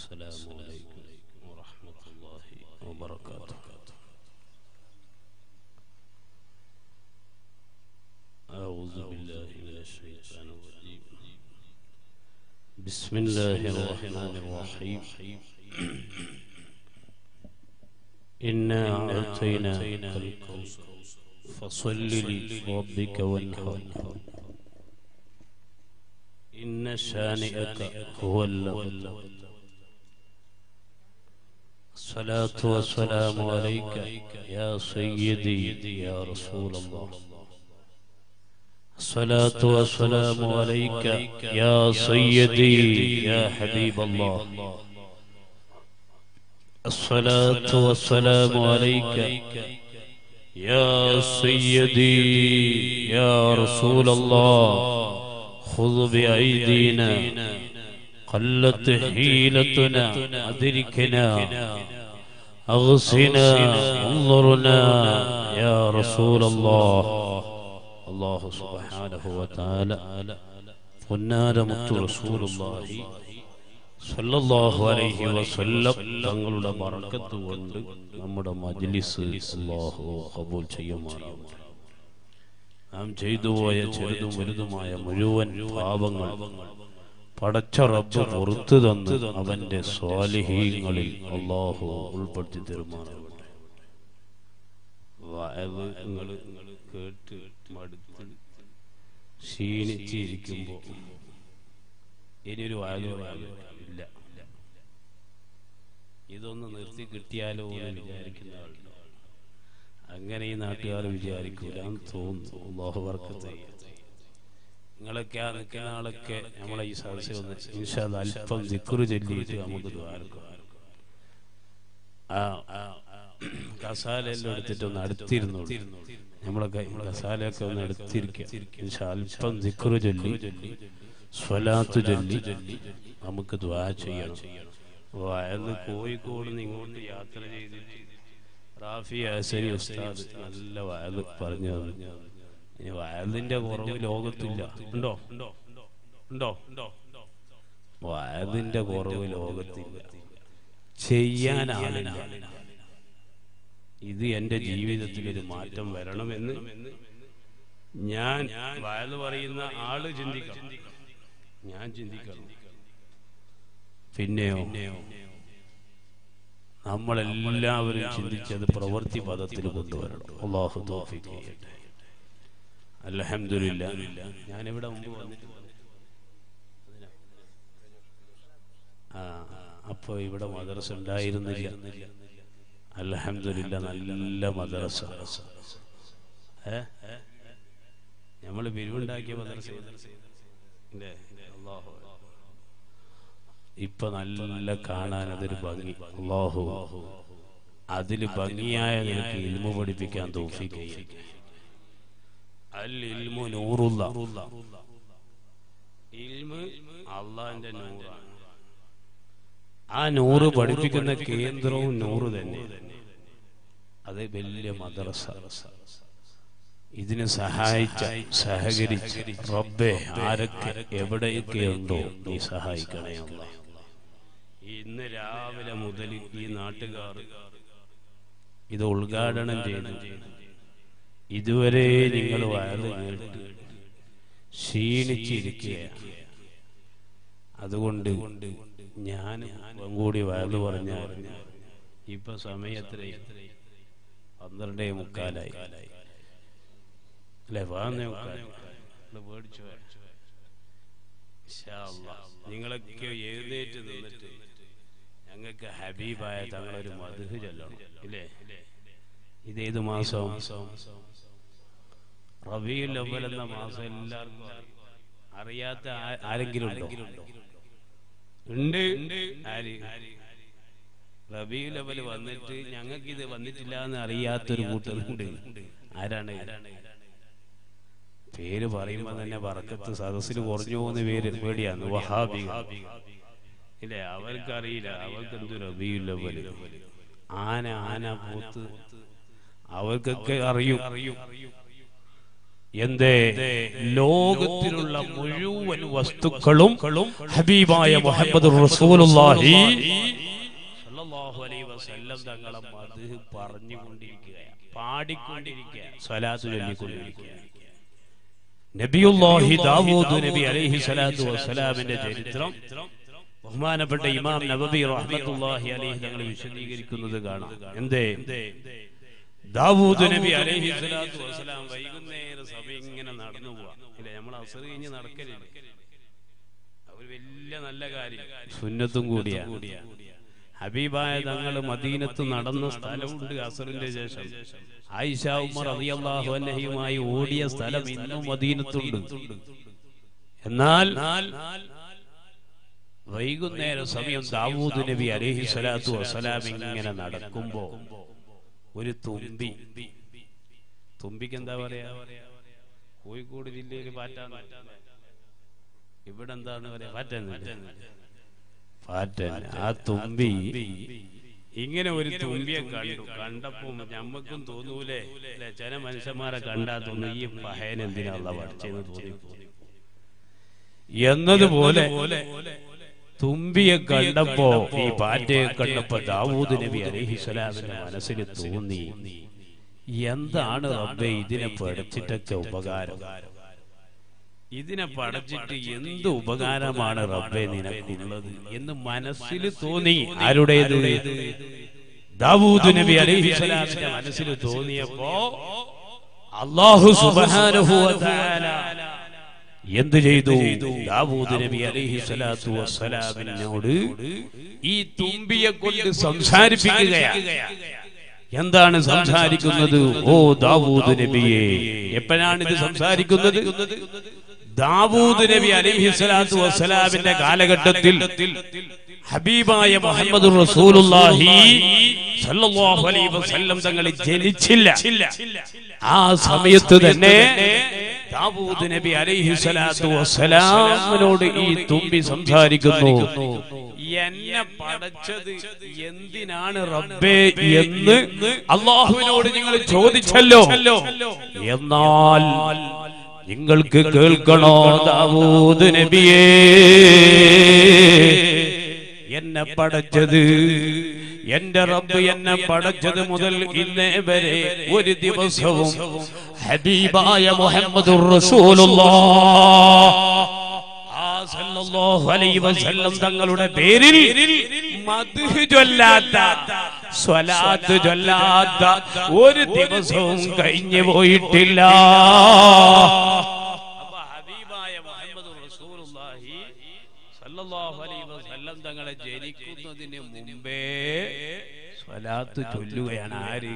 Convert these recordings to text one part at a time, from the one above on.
السلام عليكم ورحمة الله وبركاته أعوذ بالله من الشيطان الرجيم بسم الله الرحمن الرحيم إنا أعطيناك الكوثر فصل لربك وانحر إن شانئك هو الأبتر الصلاة والسلام عليك يا سيدي يا رسول الله الصلاة والسلام عليك يا سيدي يا حبيب الله الصلاة والسلام عليك يا سيدي يا رسول الله خذ بأيدينا قلت حيلتنا أدركنا أغسنا انظرنا يا رسول الله الله سبحانه وتعالى പൊന്നാര മുത്തു റസൂലുള്ളാഹി സല്ലല്ലാഹു അലൈഹി വസല്ലം തങ്ങളുടെ ബറക്കത്ത് കൊണ്ട് നമ്മുടെ മജ്ലിസ് അല്ലാഹു ഖബൂൽ ചെയ്യുമാറാവട്ടെ നാം ചെയ്തു പോയ ചെറുതും വലുതുമായ മുഴുവൻ പാപങ്ങൾ പടച്ച റബ്ബ് പുറത്തു തന്ന് അവന്റെ സ്വാലിഹീങ്ങളിൽ അള്ളാഹു ഉൾപ്പെടുത്തി തരുമാറാവട്ടെ വയവ് നിങ്ങൾ കേട്ട് മടുത്ത് ക്ഷീണിച്ചിരിക്കുമ്പോ ഇനിയൊരു വായു ഇല്ല ഇതൊന്ന് നിർത്തി കിട്ടിയാലോ എന്ന് വിചാരിക്കുന്ന ആളുണ്ട് അങ്ങനെ ഈ നാട്ടുകാർ വിചാരിക്കൂല എന്ന് തോന്നുന്നു അള്ളാഹു വർക്കത്ത് നിങ്ങളൊക്കെ ആ നിൽക്കുന്ന ആളൊക്കെ നമ്മളെ ഈ സദസ്സിൽ ഒന്ന് ഇൻഷാല് അല്പം ദിക്കുറ് ചൊല്ലിയിട്ട് നമുക്ക് ദ്വാരക്കാം ആ കസാലെല്ലാം എടുത്തിട്ട് ഒന്ന് അടുത്തിരുന്നു നമ്മളൊക്കെ കസാലയൊക്കെ ഒന്ന് അടുത്തിരിക്കുക ഇൻഷാ അല്പം ദിക്കുറ് ചൊല്ലി സ്വലാത്ത് ചൊല്ലി നമുക്ക് ദ്വാ ചെയ്യണം വയന്ന് കോഴിക്കോട് നിന്ന് ഇങ്ങോട്ട് യാത്ര ചെയ്തിട്ട് റാഫി ഹസനി ഉസ്താദ് നല്ല വയല് പറഞ്ഞു തന്നു ഇനി വയലിന്റെ കുറവ് ലോകത്തില്ല ഉണ്ടോ ഉണ്ടോ ഉണ്ടോ വയലിന്റെ കുറവ് ലോകത്തില്ല ചെയ്യാൻ ആളില്ല ഇത് എന്റെ ജീവിതത്തിൽ ഒരു മാറ്റം വരണമെന്ന് ഞാൻ വയല് പറയുന്ന ആള് ചിന്തിക്കണം ഞാൻ ചിന്തിക്കണം പിന്നെയോ നമ്മളെല്ലാവരും ചിന്തിച്ചത് പ്രവൃത്തി പദത്തിൽ കൊണ്ടുവരണം അള്ളാഹു തോഫിക്ക് ചെയ്യട്ടെ അലഹമില്ല ഞാൻ ഇവിടെ മുമ്പ് വന്നിട്ട് ആ അപ്പൊ ഇവിടെ മദ്രസ ഉണ്ടായിരുന്നില്ല അലഹമില്ല നല്ല മദ്രസ ഏ നമ്മൾ പിരിവുണ്ടാക്കിയ മദ്രസ അള്ളാഹു ഇപ്പൊ നല്ല കാണാൻ അതൊരു ഭംഗി അള്ളാഹു അതില് ഭംഗിയായ നിനക്ക് ഇൽമു പഠിപ്പിക്കാൻ തോഫിക്കുകയും അൽ ഇൽമു നൂറുള്ള ഇൽമു അള്ളാന്റെ നൂറാണ് ആ നൂറ് പഠിപ്പിക്കുന്ന കേന്ദ്രവും നൂറ് തന്നെ അത് വലിയ മദ്രസ ഇതിന് സഹായിച്ച സഹകരിച്ച് റബ്ബെ ആരൊക്കെ എവിടെയൊക്കെ ഉണ്ടോ നീ സഹായിക്കണേ അല്ല ഇന്ന് രാവിലെ മുതൽ ഈ നാട്ടുകാർ ഇത് ഉദ്ഘാടനം ചെയ്തു ഇതുവരെ നിങ്ങൾ വയറ് കേട്ട് ക്ഷീണിച്ചിരിക്കുകയാണ് അതുകൊണ്ട് ഞാൻ കൂടി വയറ് പറഞ്ഞാൽ ഇപ്പൊ സമയത്രേ പന്ത്രണ്ടേ മുക്കാലായി അല്ലെ വാന്നേ മുക്കാലായി പേടിച്ചു നിങ്ങളൊക്കെ എഴുന്നേറ്റ് നിന്നിട്ട് ഞങ്ങൾക്ക് ഹബീബായ തങ്ങളൊരു മധുഹ് ചൊല്ലണം ഇല്ലേ ഇതേത് മാസം റബിയുൽ അവൽ എന്ന മാസം എല്ലാവർക്കും അറിയാത്ത ആരെങ്കിലും ഉണ്ടോ ഉണ്ട് ആര് റബിയുൽ അവൽ വന്നിട്ട് ഞങ്ങൾക്ക് ഇത് വന്നിട്ടില്ല എന്ന് അറിയാത്തൊരു കൂട്ടരുണ്ട് ആരാണ് പേര് പറയുമ്പോ തന്നെ വറക്കത്ത് സദസ്സിൽ കുറഞ്ഞു പോകുന്ന പേര് പേടിയാണ് വഹാബി ഇല്ലേ അവർക്കറിയില്ല അവർക്ക് എന്ത് റബിയുൽ അവൽ ആന ആന പൂത്ത് അവർക്കൊക്കെ അറിയും എന്തേ ലോകത്തിലുള്ള മുഴുവൻ വസ്തുക്കളും ഹബീബായ മുഹമ്മദ് റസൂലുള്ളാഹി സ്വല്ലല്ലാഹു അലൈഹി വസല്ലം തങ്ങളെ മദ്ഹ് പറഞ്ഞുകൊണ്ടിരിക്കുകയാണ് പാടിക്കൊണ്ടിരിക്കുകയാണ് സ്വലാത്ത് ചൊല്ലിക്കൊണ്ടിരിക്കുകയാണ് നബിയുല്ലാഹി ദാവൂദ് നബി അലൈഹി സ്വലാത്തു വസ്സലാമിന്റെ ചരിത്രം ബഹുമാനപ്പെട്ട ഇമാം നബബി റഹ്മത്തുള്ളാഹി അലൈഹി തങ്ങൾ വിശദീകരിക്കുന്നത് കാണാം എന്തേ ദാവൂദ് നബി അലൈഹി സ്വലാത്തു വസ്സലാം വൈകുന്നേര സമയം ഇങ്ങനെ നടന്നു പോവാ ഇല്ല നമ്മൾ അസർ കഴിഞ്ഞ് നടക്കലില്ല ഒരു വലിയ നല്ല കാര്യം സുന്നത്തും കൂടിയാ ഹബീബായ തങ്ങൾ മദീനത്ത് നടന്ന സ്ഥലമുണ്ട് അസറിന്റെ ശേഷം ആയിഷ ഉമർ റളിയല്ലാഹു അൻഹയുമായി ഓടിയ സ്ഥലം ഇന്നും മദീനത്തുണ്ട് എന്നാൽ വൈകുന്നേര സമയം ദാവൂദ് നബി അലൈഹി സ്വലാത്തു വസ്സലാം ഇങ്ങനെ നടക്കുമ്പോ ഒരു തുമ്പി തുമ്പിക്ക് എന്താ പറയാ കോഴിക്കോട് ജില്ലയിൽ പാറ്റാൻ ഇവിടെ എന്താണ് പറയാ പാറ്റൻ പാറ്റൻ ആ തുമ്പി ഇങ്ങനെ ഒരു തുമ്പിയെ കണ്ടു കണ്ടപ്പോ ഞമ്മക്കും തോന്നൂലേ അല്ലെ ചില മനുഷ്യന്മാരെ കണ്ടാ തോന്നുന്നു ഈ പഹയൻ എന്തിനാ പഠിച്ചെന്ന് തോന്നി എന്നതുപോലെ തുമ്പിയെ കണ്ടപ്പോ ഈ പാറ്റയെ കണ്ടപ്പോ ദാവൂദ് നബി അലൈഹി സ്വലാമിന്റെ മനസ്സിൽ തോന്നി എന്താണ് റബ്ബെ ഇതിനെ പഠിച്ചിട്ടൊക്കെ ഉപകാരം ഇതിനെ പഠിച്ചിട്ട് എന്ത് ഉപകാരമാണ് റബ്ബെ നിനക്കുള്ളത് എന്ന് മനസ്സിൽ തോന്നി ആരുടേത് ദാവൂദ് നബി അലൈഹി സ്വലാമിന്റെ മനസ്സിൽ തോന്നിയപ്പോ അള്ളാഹു സുബ്ഹാനഹു വ തആല എന്ത് ചെയ്തു ദാവൂദ് നബി അലൈഹി സ്വലാത്തു വസ്സലാമിനോട് ഈ തുമ്പിയെ കൊണ്ട് സംസാരിപ്പിക്കുകയാണ് എന്താണ് സംസാരിക്കുന്നത് ഓ ദാവൂദ് നബിയെ എപ്പോഴാണ് ഇത് സംസാരിക്കുന്നത് ദാവൂദ് നബി അലൈഹി സ്വലാത്തു വസ്സലാമിന്റെ കാലഘട്ടത്തിൽ ഹബീബായ മുഹമ്മദ് റസൂലുള്ളാഹി സല്ലല്ലാഹു അലൈഹി വസല്ലം തങ്ങൾ ജനിച്ചില്ല ആ സമയത്ത് തന്നെ ദാവൂദ് നബി അലൈഹി സ്വലാത്തു വസ്സലാമിനോട് ഈ തുമ്പി സംസാരിക്കുന്നു എന്നെ പടച്ചത് എന്തിനാണ് റബ്ബേ എന്ന് അള്ളാഹുവിനോട് നിങ്ങൾ ചോദിച്ചല്ലോ എന്നാൽ നിങ്ങൾക്ക് കേൾക്കണോ ദാവൂദ് നബിയേ എന്നെ പടച്ചത് എന്റെ റബ്ബ് എന്നെ പടച്ചത് മുതൽ ഇന്നേ വരെ ഒരു ദിവസവും ഹബീബായ മുഹമ്മദ് തങ്ങളുടെ പേരിൽ മദ്ഹ് ചൊല്ലാത്ത സ്വലാത്ത് ചൊല്ലാത്ത ഒരു ദിവസവും കഴിഞ്ഞു പോയിട്ടില്ല അപ്പൊ ഹബീബായ മുഹമ്മദ് റസൂലുള്ളാഹി സല്ലല്ലാഹു അലൈഹി വസല്ലം തങ്ങളെ ജനിക്കുന്നതിന് മുമ്പേ സ്വലാത്ത് ചൊല്ലുകയാണ് ആര്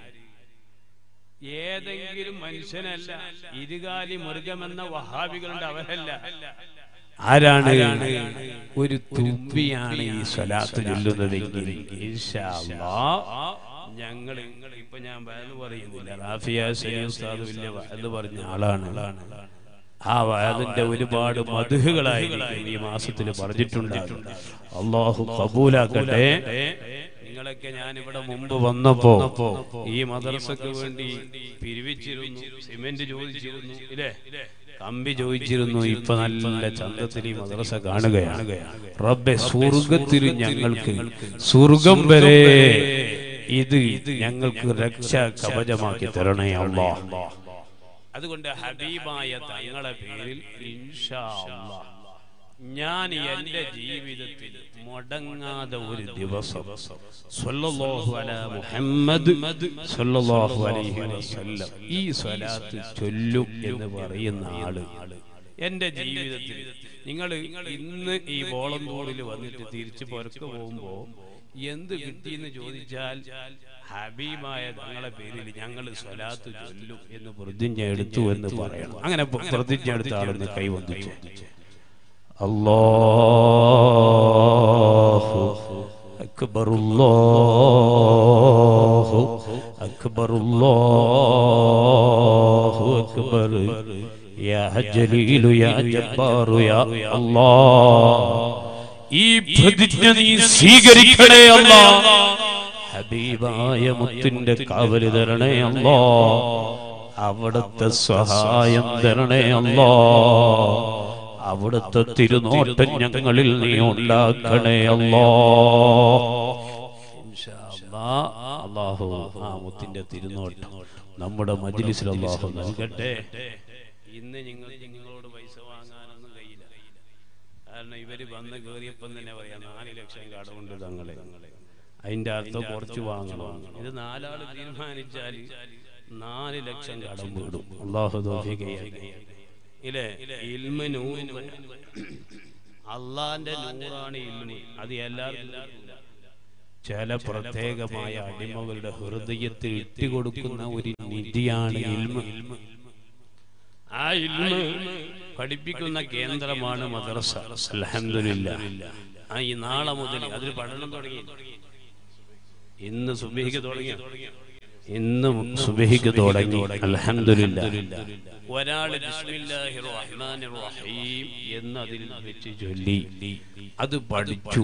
ഏതെങ്കിലും മനുഷ്യനല്ല ഇരുകാലി മൃഗമെന്ന വഹാബികളുണ്ട് അവരല്ല ആരാണ് ഒരു തുമ്പിയാണ് ഈ സ്വലാത്ത് ചൊല്ലുന്നതെങ്കിൽ ഇൻഷാ അല്ലാഹ് ഞങ്ങൾ ഇപ്പൊ ഞാൻ വയന്ന് പറയുന്നില്ല റാഫിയ സയ്യിദ് ഉസ്താദ് വലിയ വയന്ന് പറഞ്ഞ ആളാണ് ആ വയതിന്റെ ഒരുപാട് മധുഹുകളായി ഈ മാസത്തിൽ പറഞ്ഞിട്ടുണ്ട് അള്ളാഹു കബൂലാക്കട്ടെ നിങ്ങളൊക്കെ ഞാൻ ഇവിടെ മുമ്പ് വന്നപ്പോ ഈ മദ്രസക്ക് വേണ്ടി പിരിവിച്ചിരുന്നു സിമെന്റ് ചോദിച്ചിരുന്നു ഇല്ലേ കമ്പി ചോദിച്ചിരുന്നു ഇപ്പൊ നല്ല ചന്തത്തിൽ ഈ മദ്രസ കാണുകയാണ് റബ്ബെ സ്വർഗത്തിൽ ഞങ്ങൾക്ക് സ്വർഗം വരെ ഇത് ഞങ്ങൾക്ക് രക്ഷാ കവചമാക്കി തരണേ അള്ളാ അതുകൊണ്ട് ഹബീബായ തങ്ങളെ പേരിൽ ഇൻഷാ അല്ലാ ഞാൻ എന്റെ ജീവിതത്തിൽ മുടങ്ങാതെ ഒരു ദിവസം സ്വല്ലല്ലാഹു അലാ മുഹമ്മദ് സ്വല്ലല്ലാഹു അലൈഹി വസല്ലം ഈ സ്വലാത്ത് ചൊല്ലും എന്ന് പറയുന്ന ആള് എന്റെ ജീവിതത്തിൽ നിങ്ങൾ ഇന്ന് ഈ വോളന്തോറിൽ വന്നിട്ട് തിരിച്ചു പുറത്തു പോകുമ്പോ എന്ത് കിട്ടിയെന്ന് ചോദിച്ചാൽ ഹബീബായ തങ്ങളെ പേരിൽ ഞങ്ങൾ സ്വലാത്ത് ചൊല്ലും എന്ന് പ്രതിജ്ഞ എടുത്തു എന്ന് പറയണം അങ്ങനെ പ്രതിജ്ഞ എടുത്ത ആളെന്ന് കൈവന്നിച്ചു അല്ലാഹു അക്ബർ അല്ലാഹു അക്ബർ അല്ലാഹു അക്ബർ യാ ജലീലു യാ ജബ്ബാറു യാ അല്ലാഹ് ഈ പ്രതിജ്ഞ നീ സ്വീകരിക്കണേ അല്ലാഹ് ഹബീബായ മുത്തിന്റെ കാവല് തരണേ അല്ലാ അവിടുത്തെ സഹായം തരണേ അല്ലോ അവിടുത്തെ തിരുനോട്ടം ഞങ്ങളിൽ നീ ഉണ്ടാക്കണേ അല്ലോ ഇൻഷാ അല്ലാ. അല്ലാഹു ആ മുത്തിന്റെ തിരുനോട്ടം നമ്മുടെ മജ്ലിസിൽ അല്ലാഹു നൽകട്ടെ ഇന്ന് നിങ്ങൾ നിങ്ങളോട് പൈസ വാങ്ങാനൊന്നും കഴിയില്ല കാരണം ഇവര് വന്ന് കയറിയപ്പം തന്നെ പറയാം നാല് ലക്ഷം കടമുണ്ട് തങ്ങളെ അതിന്റെ അർത്ഥം കുറച്ച് വാങ്ങണം ഇത് നാലാള് തീരുമാനിച്ചാൽ നാല് ലക്ഷം കടം വീടും അള്ളാഹു തൗഫീഖ് ചെയ്യട്ടെ. ഇല്ലേ ഇൽമ നൂറ് അള്ളാന്റെ നൂറാണ് ഇൽമ അത് എല്ലാവർക്കും ചില പ്രത്യേകമായ അടിമകളുടെ ഹൃദയത്തിൽ ഇട്ടുകൊടുക്കുന്ന ഒരു നിധിയാണ് ഇൽമ ആ ഇൽമ പഠിപ്പിക്കുന്ന കേന്ദ്രമാണ് മദ്രസ അൽഹംദുലില്ലാ ആ ഈ നാളെ മുതൽ അതിൽ പഠനം തുടങ്ങി ഇന്ന് സുബഹിക്ക് തുടങ്ങി ഇന്ന് സുബഹിക്ക് തുടങ്ങി അൽഹംദുലില്ലാ ഒരാള് ബിസ്മില്ലാഹിർ റഹ്മാനിർ റഹീം എന്ന് അതിൽ വെച്ച് ചൊല്ലി അത് പഠിച്ചു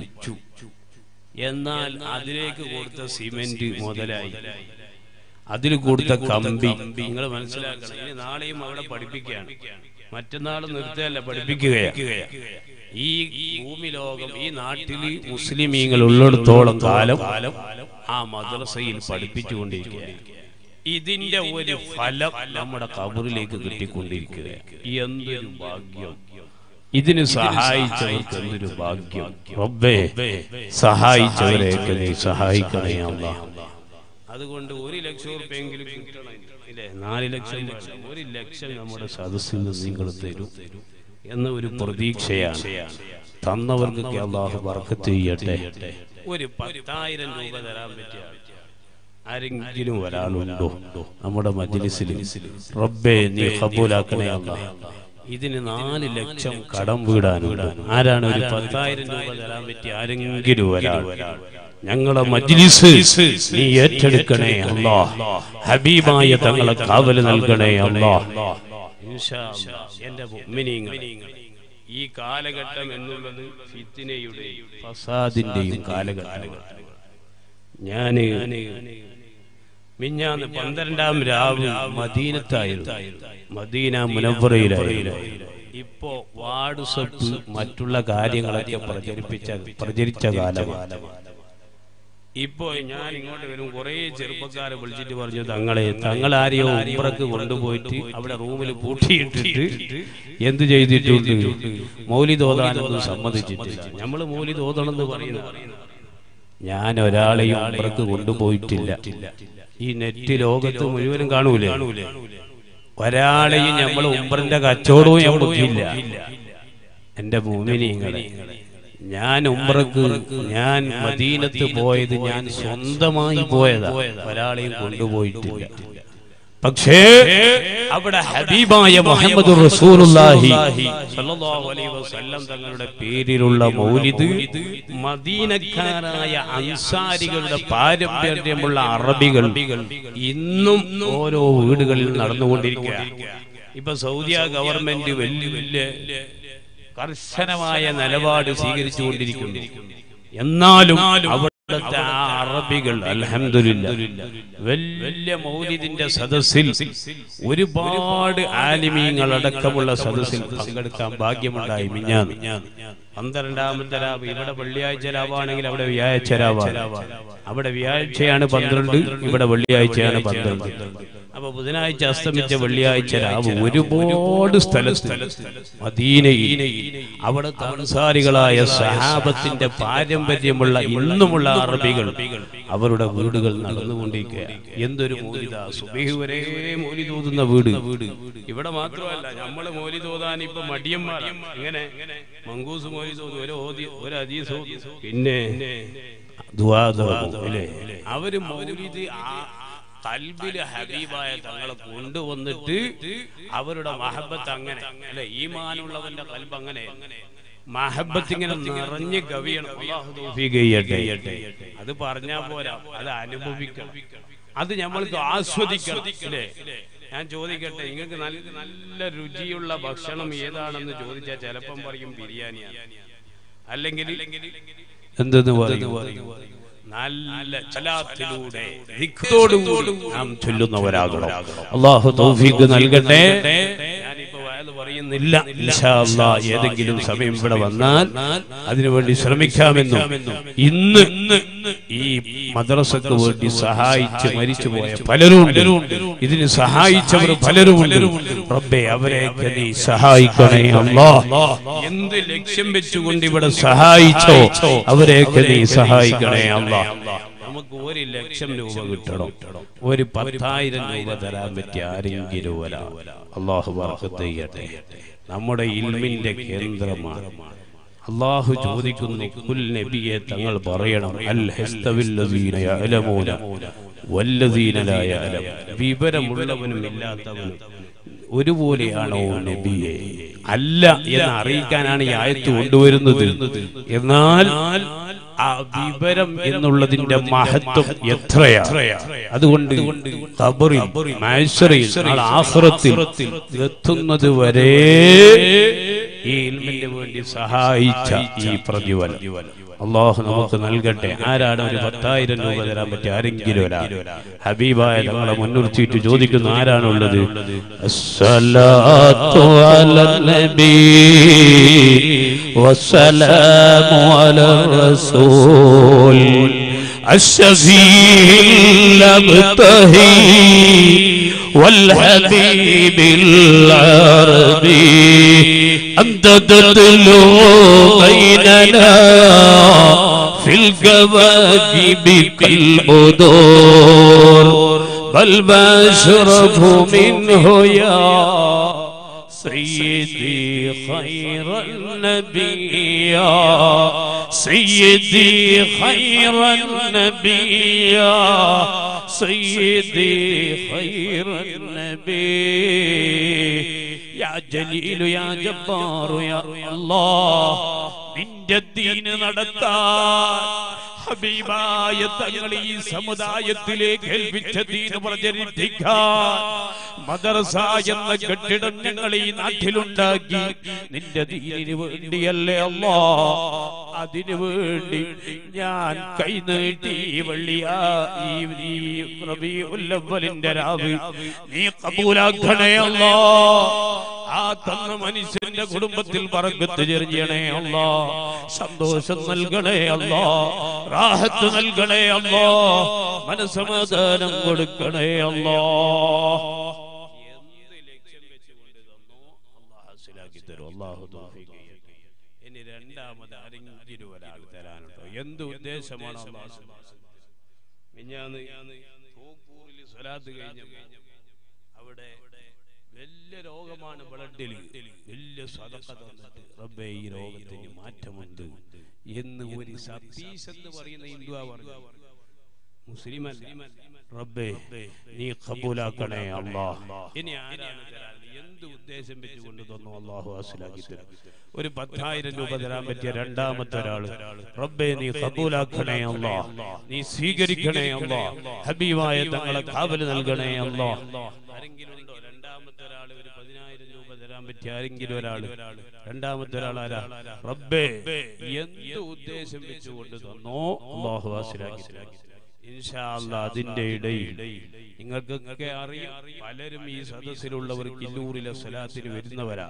എന്നാൽ അതിലേക്ക് കൊടുത്ത സിമെന്റ് മുതലായി അതിൽ കൊടുത്ത കമ്പി നിങ്ങൾ മനസ്സിലാക്കണം ഇനി നാളെയും അവിടെ പഠിപ്പിക്കുകയാണ് മറ്റന്നാൾ നിർത്തല്ല പഠിപ്പിക്കുകയാണ് ഈ ഭൂമി ലോകം ഈ നാട്ടിൽ മുസ്ലിമീങ്ങൾ ഉള്ളിടത്തോളം കാലം ആ മദ്രസയിൽ പഠിപ്പിച്ചുകൊണ്ടിരിക്കുകയാണ് ഇതിന്റെ ഒരു ഫലം നമ്മുടെ കബറിലേക്ക് കിട്ടിക്കൊണ്ടിരിക്കുക എന്തൊരു ഭാഗ്യം ഇതിന് സഹായിച്ചവർക്ക് എന്തൊരു ഭാഗ്യം റബ്ബേ സഹായിച്ചവരെയൊക്കെ നീ സഹായിക്കണേ അല്ലാ അതുകൊണ്ട് ഒരു ലക്ഷം റുപ്യെങ്കിലും കിട്ടണം ഇല്ലേ നാല് ലക്ഷം വേണ്ട. ഒരു ലക്ഷം നമ്മുടെ സദസ്സിൽ നിന്ന് നിങ്ങൾ തരും എന്ന ഒരു പ്രതീക്ഷയാണ് തന്നവർക്കൊക്കെ അള്ളാഹു ബർക്കത്ത് ചെയ്യട്ടെ ഒരു പത്തായിരം രൂപ തരാൻ പറ്റിയ ആൾ. ആരെങ്കിലും ഒരാളുണ്ടോ നമ്മുടെ മജ്ലിസിൽ റബ്ബേ നീ കബൂലാക്കണേ അല്ലാ ഇതിന് നാല് ലക്ഷം കടം വീടാനുണ്ട് ആരാണ് ഒരു പത്തായിരം രൂപ തരാൻ പറ്റിയ ആരെങ്കിലും ഒരാൾ ഞങ്ങളെ മജ്ലിസ് നീ ഏറ്റെടുക്കണേ അല്ലാ ഹബീബായ തങ്ങളെ കാവല് നൽകണേ അല്ലാ ഇൻഷാ അല്ലാ. എന്റെ മുഅ്മിനീങ്ങളെ ഈ കാലഘട്ടം എന്നുള്ളത് ഫിത്തിനയുടെയും ഫസാദിന്റെയും കാലഘട്ടമാണ് ഞാന് മിഞ്ഞാന്ന് പന്ത്രണ്ടാം രാവ് മദീനത്തായിരുന്നു മദീന മുനവറയിലായിരുന്നു ഇപ്പോ വാട്സപ്പ് മറ്റുള്ള കാര്യങ്ങളൊക്കെ പ്രചരിപ്പിച്ച പ്രചരിച്ച കാലമാണ് ഇപ്പോ ഞാൻ ഇങ്ങോട്ട് വരും കുറെ ചെറുപ്പക്കാരെ വിളിച്ചിട്ട് പറഞ്ഞു തങ്ങളെ തങ്ങൾ ആരെയോ ഉംറക്ക് കൊണ്ടുപോയിട്ട് അവിടെ റൂമിൽ പൂട്ടിയിട്ടിട്ട് എന്ത് ചെയ്തിട്ടുണ്ട് മൗലി തോതാനൊന്നും സമ്മതിച്ചിട്ടില്ല നമ്മൾ മൗലി തോതണമെന്ന് പറയുന്നു ഞാൻ ഒരാളെയും ഉംറക്ക് കൊണ്ടുപോയിട്ടില്ല ഈ നെറ്റ് ലോകത്ത് മുഴുവനും കാണൂലേ ഒരാളെയും നമ്മൾ ഉംറന്റെ കച്ചവടവും നമുക്കില്ല എന്റെ ഭൂമിനിങ്ങളെ ഞാൻ ഉംറക്ക് ഞാൻ മദീനത്ത് പോയത് ഞാൻ സ്വന്തമായി പോയതാ ഒരാളെയും കൊണ്ടുപോയിട്ടില്ല പക്ഷേ അവിടെ ഹബീബായ മുഹമ്മദ് റസൂലുള്ളാഹി സ്വല്ലല്ലാഹു അലൈഹി വസല്ലം തങ്ങളുടെ പേരിലുള്ള മൗലിദ് മദീനക്കാരായ അൻസാരികളുടെ പാരമ്പര്യമുള്ള അറബികൾ ഇന്നും ഓരോ വീടുകളിൽ നടന്നുകൊണ്ടിരിക്കുക ഇപ്പൊ സൗദിയ ഗവൺമെന്റ് വലിയ കർശനമായ നിലപാട് സ്വീകരിച്ചുകൊണ്ടിരിക്കുന്നു എന്നാലും അവിടുത്തെ ആ അറബികൾ അൽഹംദുലില്ല വലിയ മൗലിദിന്റെ സദസ്സിൽ ഒരുപാട് ആലിമീങ്ങൾ അടക്കമുള്ള സദസ്സിൽ പങ്കെടുക്കാൻ ഭാഗ്യമുണ്ടായി മിഞ്ഞാന്ന് പന്ത്രണ്ടാമത്തെ രാവ് ഇവിടെ വെള്ളിയാഴ്ച രാവാണെങ്കിൽ അവിടെ വ്യാഴാഴ്ച രാവാണ് അവിടെ വ്യാഴാഴ്ചയാണ് പന്ത്രണ്ട് ഇവിടെ വെള്ളിയാഴ്ചയാണ് പന്ത്രണ്ട് അപ്പൊ ബുധനാഴ്ച അസ്തമിച്ച വെള്ളിയാഴ്ച രാവ് ഒരുപാട് സ്ഥലത്ത് മദീനയിൽ അവിടെ താമസാരികളായ സഹാബത്തിന്റെ പാരമ്പര്യമുള്ള ഇന്നുമുള്ള അറബികൾ അവരുടെ വീടുകൾ നടന്നുകൊണ്ടിരിക്കുക എന്തൊരു മൂലിത സുബഹി വരെ മൂലി തോതുന്ന വീട് ഇവിടെ മാത്രമല്ല നമ്മള് മൂലി തോതാൻ ഇപ്പൊ മടിയന്മാരാണ് ഇങ്ങനെ മങ്കൂസ് മൂലി തോതും ഒരു ഓതി ഒരു അജീസ് ഓതി. പിന്നെ ദുആ തുടങ്ങും, അല്ലേ അവര് മൗലിദ് ആ കൽബില് ഹബീബായ തങ്ങളെ കൊണ്ടുവന്നിട്ട് അവരുടെ മഹബത്ത് അങ്ങനെ അല്ലെ ഈമാനുള്ളവന്റെ കൽബ് അങ്ങനെ മഹബത്ത് ഇങ്ങനെ നിറഞ്ഞ് കവിയണം അല്ലാഹു തൗഫീഖ് ചെയ്യട്ടെ അത് പറഞ്ഞാ പോരാ അത് അനുഭവിക്കണം അത് നമ്മൾക്ക് ആസ്വദിക്കണം അല്ലേ ഞാൻ ചോദിക്കട്ടെ നിങ്ങൾക്ക് നല്ല നല്ല രുചിയുള്ള ഭക്ഷണം ഏതാണെന്ന് ചോദിച്ചാൽ ചിലപ്പം പറയും ബിരിയാണിയാണ് അല്ലെങ്കിൽ എന്തെന്ന് പറയും നല്ല ചലാത്തിലൂടെ ദിക്റോടുകൂടി നാം ചൊല്ലുന്നവരാകണം അള്ളാഹു തൗഫീഖ് നൽകട്ടെ ഞാനിപ്പോ വയത് പറയുന്നില്ല ഇൻഷാ അല്ലാ ഏതെങ്കിലും സമയം ഇവിടെ വന്നാൽ അതിനുവേണ്ടി ശ്രമിക്കാമെന്നും ഇന്ന് ഈ മദ്രസക്ക് വേണ്ടി സഹായിച്ച് മരിച്ചുപോയ പലരും ഉണ്ട്. ഇതിന് സഹായിച്ചവർ പലരും ഉണ്ട് റബ്ബെ അവരെയൊക്കെ നീ സഹായിക്കണേ അല്ലാ എന്ത് ലക്ഷ്യം വെച്ചുകൊണ്ട് ഇവിടെ സഹായിച്ചോ അവരെയൊക്കെ നീ സഹായിക്കണേ അല്ലാ നമുക്ക് ഒരു ലക്ഷം രൂപ കിട്ടണം ഒരു പത്തായിരം രൂപ തരാൻ പറ്റിയ ആരെങ്കിലും വരാ അള്ളാഹു ബർക്കത്ത് ചെയ്യട്ടെ നമ്മുടെ ഇൽമിന്റെ കേന്ദ്രമാണ് അള്ളാഹു ചോദിക്കുന്നു കുൽ നബിയെ തങ്ങൾ പറയണം അൽ ഹസ്തവില്ലദീന യഅലമൂന വല്ലദീന ലാ യഅലം വിവരമുള്ളവനും ഇല്ലാത്തവനും ഒരുപോലെയാണോ നബിയെ അല്ല എന്ന് അറിയിക്കാനാണ് ഈ ആയത്ത് കൊണ്ടുവരുന്നത് എന്നാൽ ആ വിവരം എന്നുള്ളതിന്റെ മഹത്വം എത്രയാ അതുകൊണ്ട് ഖബറിൽ മഹ്ശറിൽ നാളെ ആഖിറത്തിൽ എത്തുന്നത് വരെ ഈ ഇൽമിന് വേണ്ടി സഹായിച്ച ഈ പ്രതിഫലം അള്ളാഹു നമുക്ക് നൽകട്ടെ ആരാണ് ഒരു പത്തായിരം രൂപ തരാൻ പറ്റിയ ആരെങ്കിലും ഒരാൾ ഹബീബായ തങ്ങളെ മുൻനിർത്തിയിട്ട് ചോദിക്കുന്നു ആരാണുള്ളത് അസ്സലാത്തു അലൻ നബി വസ്സലാമു അലർ റസൂൽ الشفيع المبتهي والحبيب العربي أنت تتلو بيننا في الكواكب كالبدور بل ما أشرف منه يا سيدي خير النبي يا سيدي خير النبي يا سيدي خير النبي يا جليل يا جبار يا الله നിന്റെ ദീന് നടത്താൻ ഹബീബായ തങ്ങൾ ഈ സമുദായത്തിലേക്ക് ഏൽപ്പിച്ച ദീന് പ്രചരിപ്പിക്കാൻ മദർസ എന്ന കെട്ടിടം ഞങ്ങൾ ഈ നാട്ടിലുണ്ടാക്കി നിന്റെ ദീനിന് വേണ്ടിയല്ലേ അല്ലോ അതിനു വേണ്ടി ഞാൻ കൈനീട്ടി വെള്ളിയാ ഈ ഈ റബീഉല്ലവ്വലിന്റെ രാവ് നീ കബൂലാക്കണേ അല്ലോ ആ തന്ന മനുഷ്യന്റെ കുടുംബത്തിൽ പറക്കത്ത് ചെറിയണേ അല്ലോ സന്തോഷം നൽകണേ അല്ലോ റാഹത്ത് നൽകണേ അല്ലോ മനസമാധാനം കൊടുക്കണേ അല്ലോ എന്ത് ലക്ഷ്യം വെച്ചുകൊണ്ട് തന്നോ അള്ളാഹ് ഹാസിലാക്കി തരും അള്ളാഹു തൗഫീഖ് ചെയ്യട്ടെ. ഇനി രണ്ടാമത് ആരെങ്കിലും ഒരാൾ തരാനുണ്ടോ എന്ത് ഉദ്ദേശമാണ് അള്ളാഹ് മിഞ്ഞാന്ന് തോക്കൂറിൽ സ്വലാത്ത് കഴിഞ്ഞപ്പോൾ അവിടെ വലിയ രോഗമാണ് ബ്ലഡിൽ വലിയ സ്വതക്ക തന്നിട്ട് റബ്ബേ ഈ രോഗത്തിന് മാറ്റമുണ്ട് എന്ന് ഒരു സതീശ് എന്ന് പറയുന്ന ഹിന്ദുവാ പറഞ്ഞു മുസ്ലിം റബ്ബേ നീ കബൂലാക്കണേ അല്ലാ ഇനി ആരാണ് തരാൻ എന്ത് ഉദ്ദേശം വെച്ചുകൊണ്ട് തന്നു അള്ളാഹു ഹാസിലാക്കി തരും ഒരു പത്തായിരം രൂപ തരാൻ പറ്റിയ രണ്ടാമത്തെ ഒരാള് റബ്ബേ നീ കബൂലാക്കണേ അല്ലാ നീ സ്വീകരിക്കണേ അല്ലാ ഹബീബായ തങ്ങളെ കാവല് നൽകണേ അല്ലാ ആരെങ്കിലും ഉണ്ടോ രണ്ടാമത്തെ ഒരാള് ഒരു പതിനായിരം രൂപ തരാൻ പറ്റിയ ആരെങ്കിലും ഒരാള് രണ്ടാമത്തെ ഒരാൾ ആരാ റബ്ബേ എന്ത് ഉദ്ദേശം വെച്ചുകൊണ്ട് തന്നോ അള്ളാഹു ഹാസിലാക്കി തരും ഇൻഷാ അല്ലാ അതിന്റെ ഇടയിൽ നിങ്ങൾക്കൊക്കെ അറിയാം പലരും ഈ സദസ്സിലുള്ളവർ കില്ലൂരിലെ സ്വലാത്തിന് വരുന്നവരാ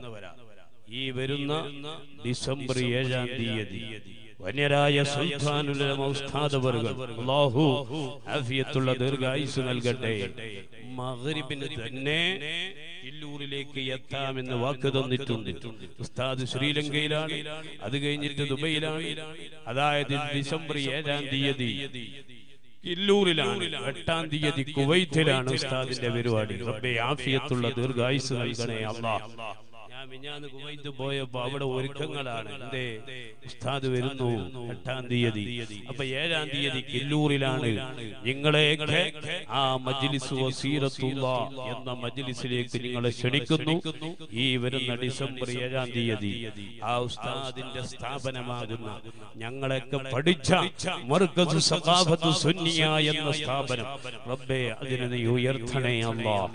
ഈ വരുന്ന ഡിസംബർ ഏഴാം തീയതി വന്യരായ സുൽത്താനുലമ ഉസ്താദവറുകൾ അല്ലാഹു ആഫിയത്തുള്ള ദീർഘായുസ് നൽകട്ടെ മഗ്രിബിന് തന്നെ കില്ലൂരിലേക്ക് എത്താമെന്ന് വാക്ക് തന്നിട്ടുണ്ട് ഉസ്താദ് ശ്രീലങ്കയിലാണ് അത് കഴിഞ്ഞിട്ട് ദുബൈയിലാണ് അതായത് ഡിസംബർ ഏഴാം തീയതി കില്ലൂരിലാണ് എട്ടാം തീയതി കുവൈത്തിലാണ് ഉസ്താദിന്റെ പരിപാടി റബ്ബെ ആഫിയത്തുള്ള ദീർഘായുസ് നൽകണേ അല്ലാ ഞാൻ മിഞ്ഞാന്ന് കുവൈത്ത് പോയപ്പോ അവിടെ ഒരുക്കങ്ങളാണ് എന്തേ ഉസ്താദ് വരുന്നു എട്ടാം തീയതി അപ്പൊ ഏഴാം തീയതി കില്ലൂരിലാണ് നിങ്ങളെയൊക്കെ ആ മജ്ലിസ് വസീറത്തുള്ള എന്ന മജ്ലിസിലേക്ക് നിങ്ങളെ ക്ഷണിക്കുന്നു ഈ വരുന്ന ഡിസംബർ ഏഴാം തീയതി ആ ഉസ്താദിന്റെ സ്ഥാപനമാകുന്ന ഞങ്ങളെയൊക്കെ പഠിച്ച മർക്കസ് സഖാഫത്ത് സുന്നിയ എന്ന സ്ഥാപനം റബ്ബേ അതിനെ നീ ഉയർത്തണേ അല്ലാ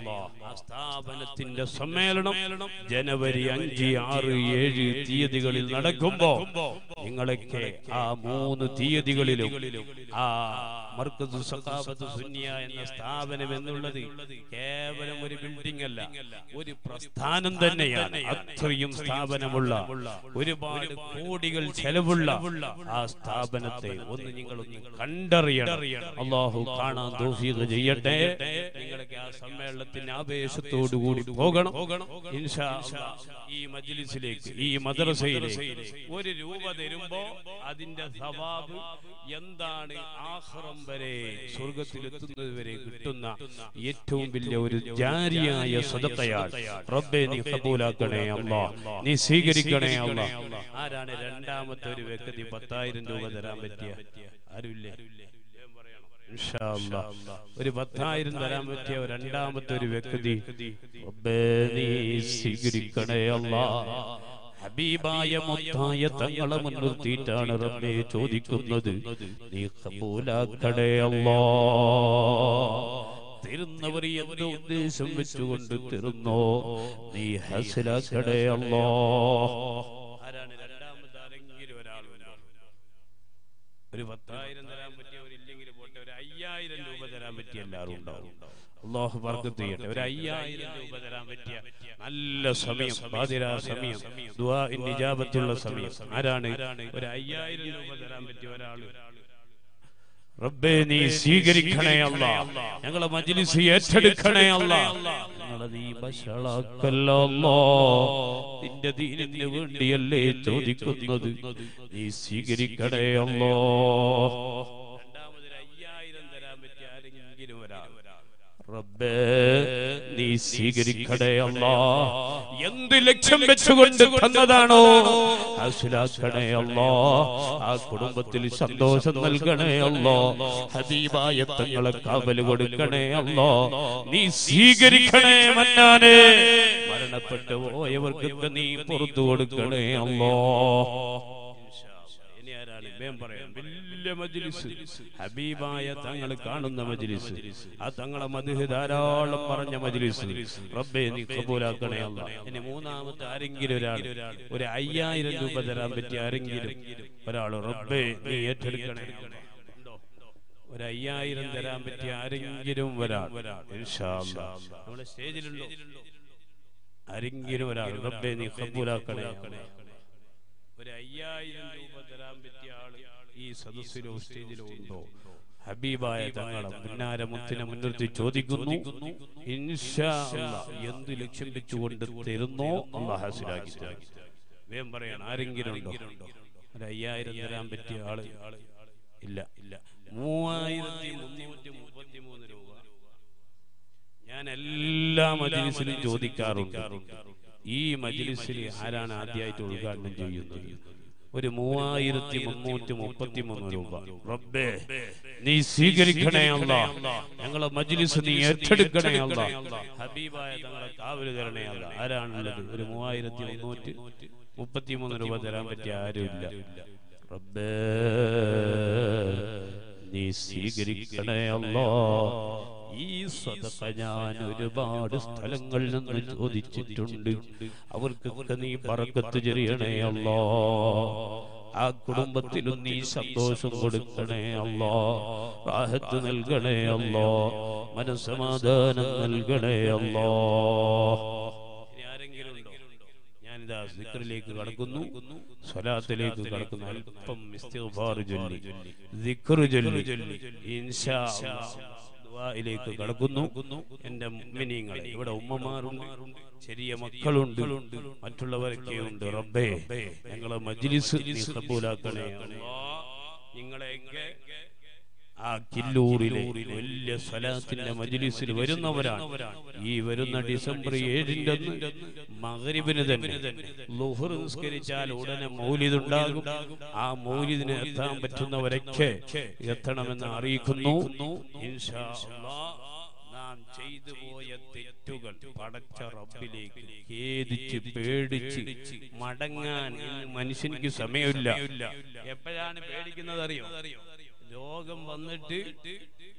ആ സ്ഥാപനത്തിന്റെ സമ്മേളനം ജനുവരി അഞ്ച് ആറ് ഏഴ് തീയതികളിൽ നടക്കുമ്പോ നിങ്ങളൊക്കെ ആ മൂന്ന് തീയതികളിലും ആ മർക്കസ് സഖാഫത്ത് സുന്നിയ എന്ന സ്ഥാപനം എന്നുള്ളത് കേവലം ഒരു ബിൽഡിംഗ് അല്ല ഒരു പ്രസ്ഥാനം തന്നെയാണ് അത്രയും സ്ഥാപനമുള്ള ഒരുപാട് കോടികൾ ചെലവുള്ള ആ സ്ഥാപനത്തെ ഒന്ന് നിങ്ങളൊന്ന് കണ്ടറിയണം അള്ളാഹു കാണാൻ തോഫീഖ് ചെയ്യട്ടെ നിങ്ങളൊക്കെ ആ സമ്മേളനത്തിന് ആവേശത്തോടു കൂടി പോകണം ഇൻഷാ അല്ലാഹ് ഈ മജ്ലിസിലേക്ക് ഈ മദ്രസയിലേക്ക് ഒരു രൂപ തരുമ്പോ അതിന്റെ സവാബ് എന്താണ് ആഹ്റം വരെ സ്വർഗത്തിലെത്തുന്നത് വരെ കിട്ടുന്ന ഏറ്റവും വലിയ ഒരു ജാരിയായ സദക്കയാണ് റബ്ബെ നീ കബൂലാക്കണേ അല്ലാ നീ സ്വീകരിക്കണേ അല്ലാ ആരാണ് രണ്ടാമത്തെ ഒരു വ്യക്തി പത്തായിരം രൂപ തരാൻ പറ്റിയ ആരുമില്ലേ ഇൻഷാ അല്ലാ. ഒരു പത്തായിരം തരാൻ പറ്റിയ ഒരു രണ്ടാമത്തെ ഒരു വ്യക്തി റബ്ബേ നീ സ്വീകരിക്കണേ അല്ലാ ഹബീബായ മുത്തായ തങ്ങളെ മുൻനിർത്തിയിട്ടാണ് റബ്ബെ ചോദിക്കുന്നത് നീ കബൂലാക്കണേ അല്ലാ തരുന്നവർ എന്ത് ഉദ്ദേശം വെച്ചുകൊണ്ട് തരുന്നോ നീ ഹസിലാക്കണേ അല്ലാ ആരാണ് രണ്ടാമത് ആരെങ്കിലും ഒരാൾ ഒരു പത്തായിരം തരാൻ പറ്റിയവരില്ലെങ്കിൽ പോട്ടെ ഒരു അയ്യായിരം രൂപ തരാൻ പറ്റിയ എല്ലാവരും ഉണ്ടാവും അള്ളാഹു ബർക്കത്ത് ചെയ്യട്ടെ ഒരു അയ്യായിരം രൂപ തരാൻ പറ്റിയ നല്ല സമയം ബാധിരാ സമയം ദുആ ഇജാബത്തുള്ള സമയം ആരാണ് ഒരു അയ്യായിരം രൂപ തരാൻ പറ്റിയ ഒരാള് റബ്ബേ നീ സ്വീകരിക്കണേ അല്ല ഞങ്ങളെ മജ്ലിസ് ഏറ്റെടുക്കണേ അല്ല ഞങ്ങളെ നീ വഷളാക്കല്ലോ നിന്റെ ദീനിന് വേണ്ടിയല്ലേ ചോദിക്കുന്നത് നീ സ്വീകരിക്കണേ അല്ലോ രണ്ടാമതൊരു അയ്യായിരം തരാൻ പറ്റിയ ആരെങ്കിലും ഒരാൾ റബ്ബേ നീ സ്വീകരിക്കണേ അല്ലാ എന്ത് ലക്ഷ്യം വെച്ചുകൊണ്ട് തന്നതാണോ ഹാസിലാക്കണേ അല്ലാ ആ കുടുംബത്തിൽ സന്തോഷം നൽകണേ അല്ലോ ഹബീബായ തങ്ങളെ കാവൽ കൊടുക്കണേ അല്ലോ നീ സ്വീകരിക്കണേ മന്നാനെ മരണപ്പെട്ടു പോയവർക്കൊക്കെ നീ പുറത്തു കൊടുക്കണേ അല്ലോ ഇനി ആരാണ് വേം പറയാം വലിയ മജ്ലിസ് ഹബീബായ തങ്ങൾ കാണുന്ന മജ്ലിസ് ആ തങ്ങളെ മധുഹ് ധാരാളം പറഞ്ഞ മജ്ലിസ് റബ്ബേ നീ കബൂലാക്കണേ അല്ല ഇനി മൂന്നാമത്തെ ആരെങ്കിലും ഒരാൾ ഒരു അയ്യായിരം രൂപ തരാൻ പറ്റിയ ആരെങ്കിലും ഒരാൾ റബ്ബേ നീ ഏറ്റെടുക്കണേ ഉണ്ടോ? ഒരു അയ്യായിരം തരാൻ പറ്റിയ ആരെങ്കിലും ഒരാൾ ഇൻഷാ അല്ലാ. നമ്മുടെ സ്റ്റേജിലുണ്ടോ ആരെങ്കിലും ഒരാൾ റബ്ബേ നീ കബൂലാക്കണേ ഒരു അയ്യായിരം രൂപ തരാൻ പറ്റിയ ആള് ഈ സദസ്സിലോ സ്റ്റേജിലോ ഉണ്ടോ ഹബീബായ തങ്ങളെ മുന്നാര മുത്തിനെ മുൻനിർത്തി ചോദിക്കുന്നു ഇൻഷാ അല്ലാ, എന്ത് ലക്ഷ്യം വെച്ചുകൊണ്ട് തരുന്നോ അള്ളാഹ് ഹാസിലാക്കി തരും. വേഗം പറയണം ആരെങ്കിലും ഉണ്ടോ ഒരു അയ്യായിരം തരാൻ പറ്റിയ ആള് ഇല്ല ഇല്ല മൂവായിരത്തി മുന്നൂറ്റി മുപ്പത്തി മൂന്ന് രൂപ ഞാൻ എല്ലാ മജ്ലിസിലും ചോദിക്കാറുണ്ട് ഈ മജ്ലിസിൽ ആരാണ് ആദ്യമായിട്ട് ഉദ്ഘാടനം ചെയ്യുന്നത് ഒരു മൂവായിരത്തി മുന്നൂറ്റി മുപ്പത്തി മൂന്ന് രൂപ റബ്ബേ നീ സ്വീകരിക്കണേ അല്ല ഞങ്ങളെ മജ്ലിസ് നീ ഏറ്റെടുക്കണേ അല്ല ഹബീബായ തങ്ങളെ കാവല് തരണേ അല്ല ആരാണുള്ളത് ഒരു മൂവായിരത്തി മുന്നൂറ്റി മുപ്പത്തി മൂന്ന് രൂപ തരാൻ പറ്റിയ ആരുമില്ല റബ്ബേ നീ സ്വീകരിക്കണേ അല്ലോ ഈ സ്വതക്ക ഞാൻ ഒരുപാട് സ്ഥലങ്ങളിൽ നിന്ന് ചോദിച്ചിട്ടുണ്ട് അവർക്കൊക്കെ നീ പറക്കത്ത് ചെറിയണേ അല്ലോ ആ കുടുംബത്തിലും നീ സന്തോഷം കൊടുക്കണേ അല്ലോ റാഹത്ത് നൽകണേ അല്ലോ മനസ്സമാധാനം നൽകണേ അല്ലോ ഇനി ആരെങ്കിലും ഉണ്ടോ ഞാനിതാ സിക്റിലേക്ക് കടക്കുന്നു സ്വലാത്തിലേക്ക് കടക്കുന്നു അല്പം ഇസ്തിഗ്ഫാർ ചൊല്ലി ദിക്ർ ചൊല്ലി ഇൻഷാ അല്ലാഹ് ദുആയിലേക്ക് കടക്കുന്നു എന്റെ മുഅ്മിനീങ്ങളെ ഇവിടെ ഉമ്മമാരുണ്ട് ചെറിയ മക്കളുണ്ട് മറ്റുള്ളവരൊക്കെ ഉണ്ട് റബ്ബേ ഞങ്ങളെ മജ്ലിസ് നീ കബൂലാക്കണേ അല്ലാഹ് നിങ്ങളെയൊക്കെ ആ കില്ലൂരിലെ വലിയ സ്വലാത്തിന്റെ മജ്ലിസിൽ വരുന്നവരാണ് ഈ വരുന്ന ഡിസംബർ ഏഴിന്റെ അന്ന് മകരിബിന് തന്നെ ലുഹർ നിസ്കരിച്ചാൽ ഉടനെ മൗലിദുണ്ടാകും ആ മൗലിദിന് എത്താൻ പറ്റുന്നവരൊക്കെ എത്തണമെന്ന് അറിയിക്കുന്നു ഇൻഷാ അല്ലാഹ് നാം ചെയ്തു പോയ തെറ്റുകൾ പടച്ച റബ്ബിലേക്ക് ഖേദിച്ച് പേടിച്ച് മടങ്ങാൻ ഇന്ന് മനുഷ്യനിക്ക് സമയമില്ല എപ്പോഴാണ് പേടിക്കുന്നത് അറിയോ രോഗം വന്നിട്ട്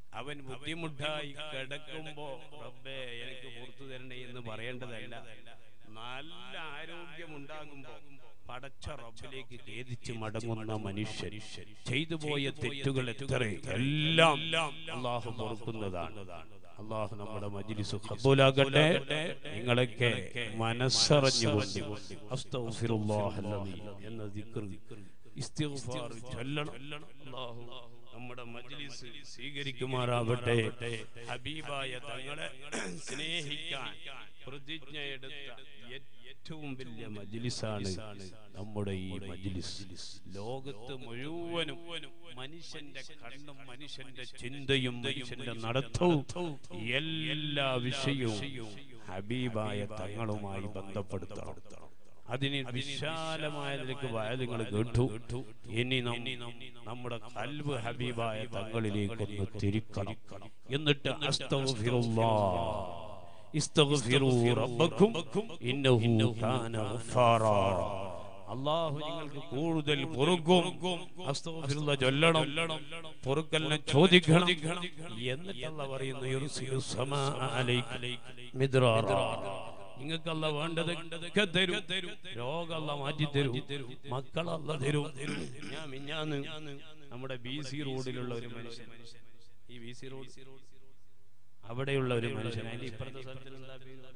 അവൻ ബുദ്ധിമുട്ടായി കിടക്കുമ്പോ റബ്ബേ എനിക്ക് പുറത്തു തരണേ എന്ന് പറയേണ്ടതല്ല നല്ല ആരോഗ്യമുണ്ടാകുമ്പോ പടച്ച റബ്ബിലേക്ക് ഖേദിച്ച് മടങ്ങുന്ന മനുഷ്യൻ ചെയ്തു പോയ തെറ്റുകൾ എത്ര എല്ലാം അള്ളാഹു പൊറുക്കുന്നതാണ് അള്ളാഹു നമ്മുടെ മജ്ലിസ് ഖബൂലാകട്ടെ നിങ്ങളൊക്കെ മനസ്സറിഞ്ഞുകൊണ്ട് അസ്തഗ്ഫിറുല്ലാഹല്ലദീ എന്ന ദിക്ർ ഇസ്തിഗ്ഫാർ ചൊല്ലണം അല്ലാഹു നമ്മുടെ മജ്ലിസ് സ്വീകരിക്കുമാറാവട്ടെ ഹബീബായ തങ്ങളെ സ്നേഹിക്കാൻ പ്രതിജ്ഞ എടുത്ത ഏറ്റവും വലിയ മജ്ലിസാണ് നമ്മുടെ ഈ മജ്ലിസ് ലോകത്ത് മുഴുവനും മനുഷ്യന്റെ കണ്ണും മനുഷ്യന്റെ ചിന്തയും മനുഷ്യന്റെ നടത്തവും എല്ലാ വിഷയവും ഹബീബായ തങ്ങളുമായി ബന്ധപ്പെടുത്തണം അതിന് വിശാലമായ നിലക്ക് വയലുകൾ കേട്ടു ഇനി നം- നമ്മുടെ കൽവ് ഹബീബായ തങ്ങളിലേക്കൊന്ന് തിരിക്കണം എന്നിട്ട് അസ്തഗ്ഫിറുല്ലാഹ് ഇസ്തഗ്ഫിറൂ റബ്ബക്കും ഇന്നഹു കാന ഗഫാറാ അള്ളാഹു നിങ്ങൾക്ക് കൂടുതൽ പൊറുക്കും അസ്തഗ്ഫിറുല്ലാഹ് ചൊല്ലണം പൊറുക്കലിനെ ചോദിക്കണം എന്നിട്ട് അല്ലാഹ് പറയുന്നു യുർസിലു സമാ അലൈക മിദ്റാറാ നിങ്ങൾക്ക് അല്ല വേണ്ടത് ഒക്കെ തരും രോഗമല്ല മാറ്റി തരും മക്കളല്ല തരും ഞാൻ മിഞ്ഞാന്ന് നമ്മുടെ ബി സി റോഡിലുള്ള ഒരു മനുഷ്യൻ ഈ ബി സി റോഡ് അവിടെയുള്ള ഒരു മനുഷ്യൻ അതിന്റെ ഇപ്പുറത്തെ സ്ഥലത്തിന് എന്താ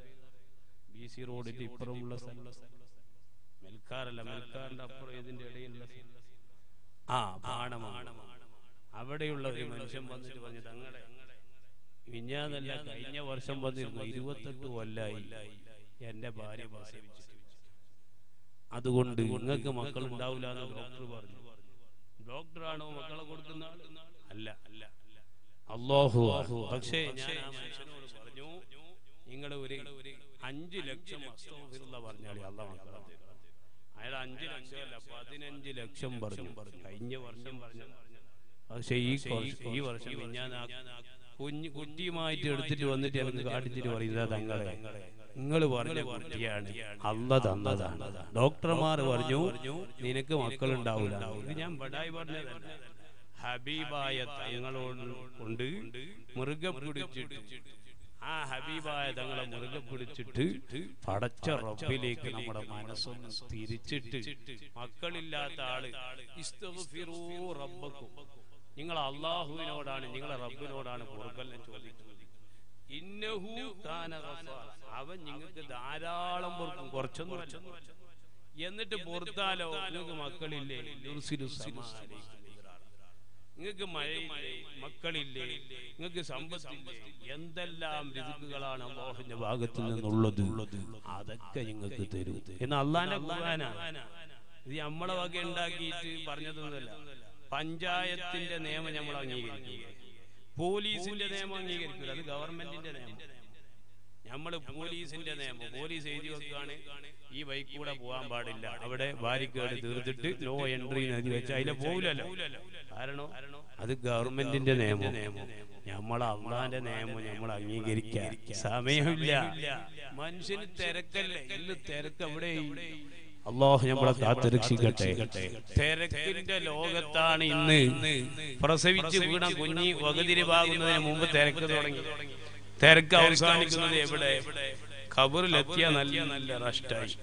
ബി സി റോഡിന്റെ ഇപ്പുറമുള്ള സ്ഥലം മെൽക്കാറല്ല മെൽക്കാറിന്റെ അപ്പുറം ഇതിന്റെ ഇടയിലുള്ള സ്ഥലം. ആ പാണമാണ് അവിടെയുള്ള ഒരു മനുഷ്യൻ വന്നിട്ട് പറഞ്ഞു തങ്ങളെ മിഞ്ഞാന്നല്ല കഴിഞ്ഞ വർഷം വന്നിരുന്നു ഇരുപത്തെട്ട് കൊല്ലായി എന്റെ ഭാര്യ പ്രസവിച്ചിട്ട് അതുകൊണ്ട് നിങ്ങൾക്ക് മക്കൾ ഉണ്ടാവില്ല എന്ന് ഡോക്ടർ പറഞ്ഞു ഡോക്ടറാണോ മക്കളെ കൊടുക്കുന്ന ആള്? അല്ല അല്ല അള്ളാഹു പക്ഷേ ഞാൻ ആ മനുഷ്യനോട് പറഞ്ഞു നിങ്ങൾ ഒരു അഞ്ച് ലക്ഷം അസ്തഗ്ഫിറുല്ലാഹ് പറഞ്ഞാൽ അള്ളാഹ് മക്കളെ തരും. അയാൾ അഞ്ച് ലക്ഷം അല്ല പതിനഞ്ച് ലക്ഷം പറഞ്ഞു കഴിഞ്ഞ വർഷം പറഞ്ഞു പക്ഷെ ഈ കൊ- ഈ വർഷം ഞാൻ ആ കുഞ്ഞ് കുട്ടിയുമായിട്ട് എടുത്തിട്ട് വന്നിട്ട് എനിക്ക് കാട്ടിച്ചിട്ട് പറയുന്നത് തങ്ങളെ നിങ്ങൾ പറഞ്ഞ കുട്ടിയാണ് അല്ല തന്നതാണ് ഡോക്ടർമാർ പറഞ്ഞു നിനക്ക് മക്കളുണ്ടാവില്ല ഇത് ഞാൻ ബഡായി പറഞ്ഞതല്ല ഹബീബായ തങ്ങളോട് കൊണ്ട് മുറുകെ പിടിച്ചിട്ട് ആ ഹബീബായ തങ്ങളെ മുറുകെ പിടിച്ചിട്ട് പടച്ച റബ്ബിലേക്ക് നമ്മുടെ മനസ്സൊന്ന് തിരിച്ചിട്ട് മക്കളില്ലാത്ത ആള് ഇസ്തഗ്ഫിറൂ റബ്ബക്കും നിങ്ങൾ അള്ളാഹുവിനോടാണ് നിങ്ങളെ റബ്ബിനോടാണ് പൊറുക്കലിനെ ചോദിക്കുന്നത് ഇന്നഹു കാന ഗഫാർ. അവൻ നിങ്ങൾക്ക് ധാരാളം പൊറുക്കും കുറച്ചൊന്നും അല്ല. എന്നിട്ട് പൊറുത്താലോ നിങ്ങൾക്ക് മക്കളില്ലേ യുർസിലു സമാ അലൈക്കും മിദ്റാറ. നിങ്ങൾക്ക് മഴയില്ലേ മക്കളില്ലേ നിങ്ങൾക്ക് സമ്പത്തില്ലേ എന്തെല്ലാം രിതുക്കുകളാണ് അള്ളാഹുവിന്റെ ഭാഗത്ത് നിന്നുള്ളത് അതൊക്കെ നിങ്ങൾക്ക് തരൂ എന്ന് അള്ളാന്റെ ഖുർആനാ ഇത് നമ്മളെ വക ഉണ്ടാക്കിയിട്ട് പറഞ്ഞതൊന്നുമല്ല പഞ്ചായത്തിന്റെ നിയമം നമ്മൾ അംഗീകരിക്കുക പോലീസിന്റെ നിയമം അംഗീകരിക്കില്ല അത് ഗവൺമെന്റിന്റെ നിയമം നമ്മള് പോലീസിന്റെ നിയമം പോലീസ് എഴുതി വെക്കാണ് ഈ ബൈക്ക് കൂടെ പോകാൻ പാടില്ല അവിടെ ബാരിക്കേഡ് തീർത്തിട്ട് നോ എൻട്രി എഴുതി വെച്ചാൽ അതിലെ പോകില്ലല്ലോ കാരണം അത് ഗവൺമെന്റിന്റെ നിയമം നമ്മളെ അള്ളാന്റെ നിയമം നമ്മൾ അംഗീകരിക്കാൻ സമയമില്ല മനുഷ്യന് തിരക്കല്ലേ ഇല്ല തിരക്ക് എവിടെ അള്ളാഹു നമ്മളെ കാത്തുരക്ഷിക്കട്ടെ തിരക്കിന്റെ ലോകത്താണ് ഇന്ന് പ്രസവിച്ച് വീണ കുഞ്ഞി വകതിരിവാകുന്നതിന് മുമ്പ് തിരക്ക് തുടങ്ങി തിരക്ക് അവസാനിക്കുന്നത് എവിടെ ഖബറിലെത്തിയ നല്ല നല്ല റഷ്ടായി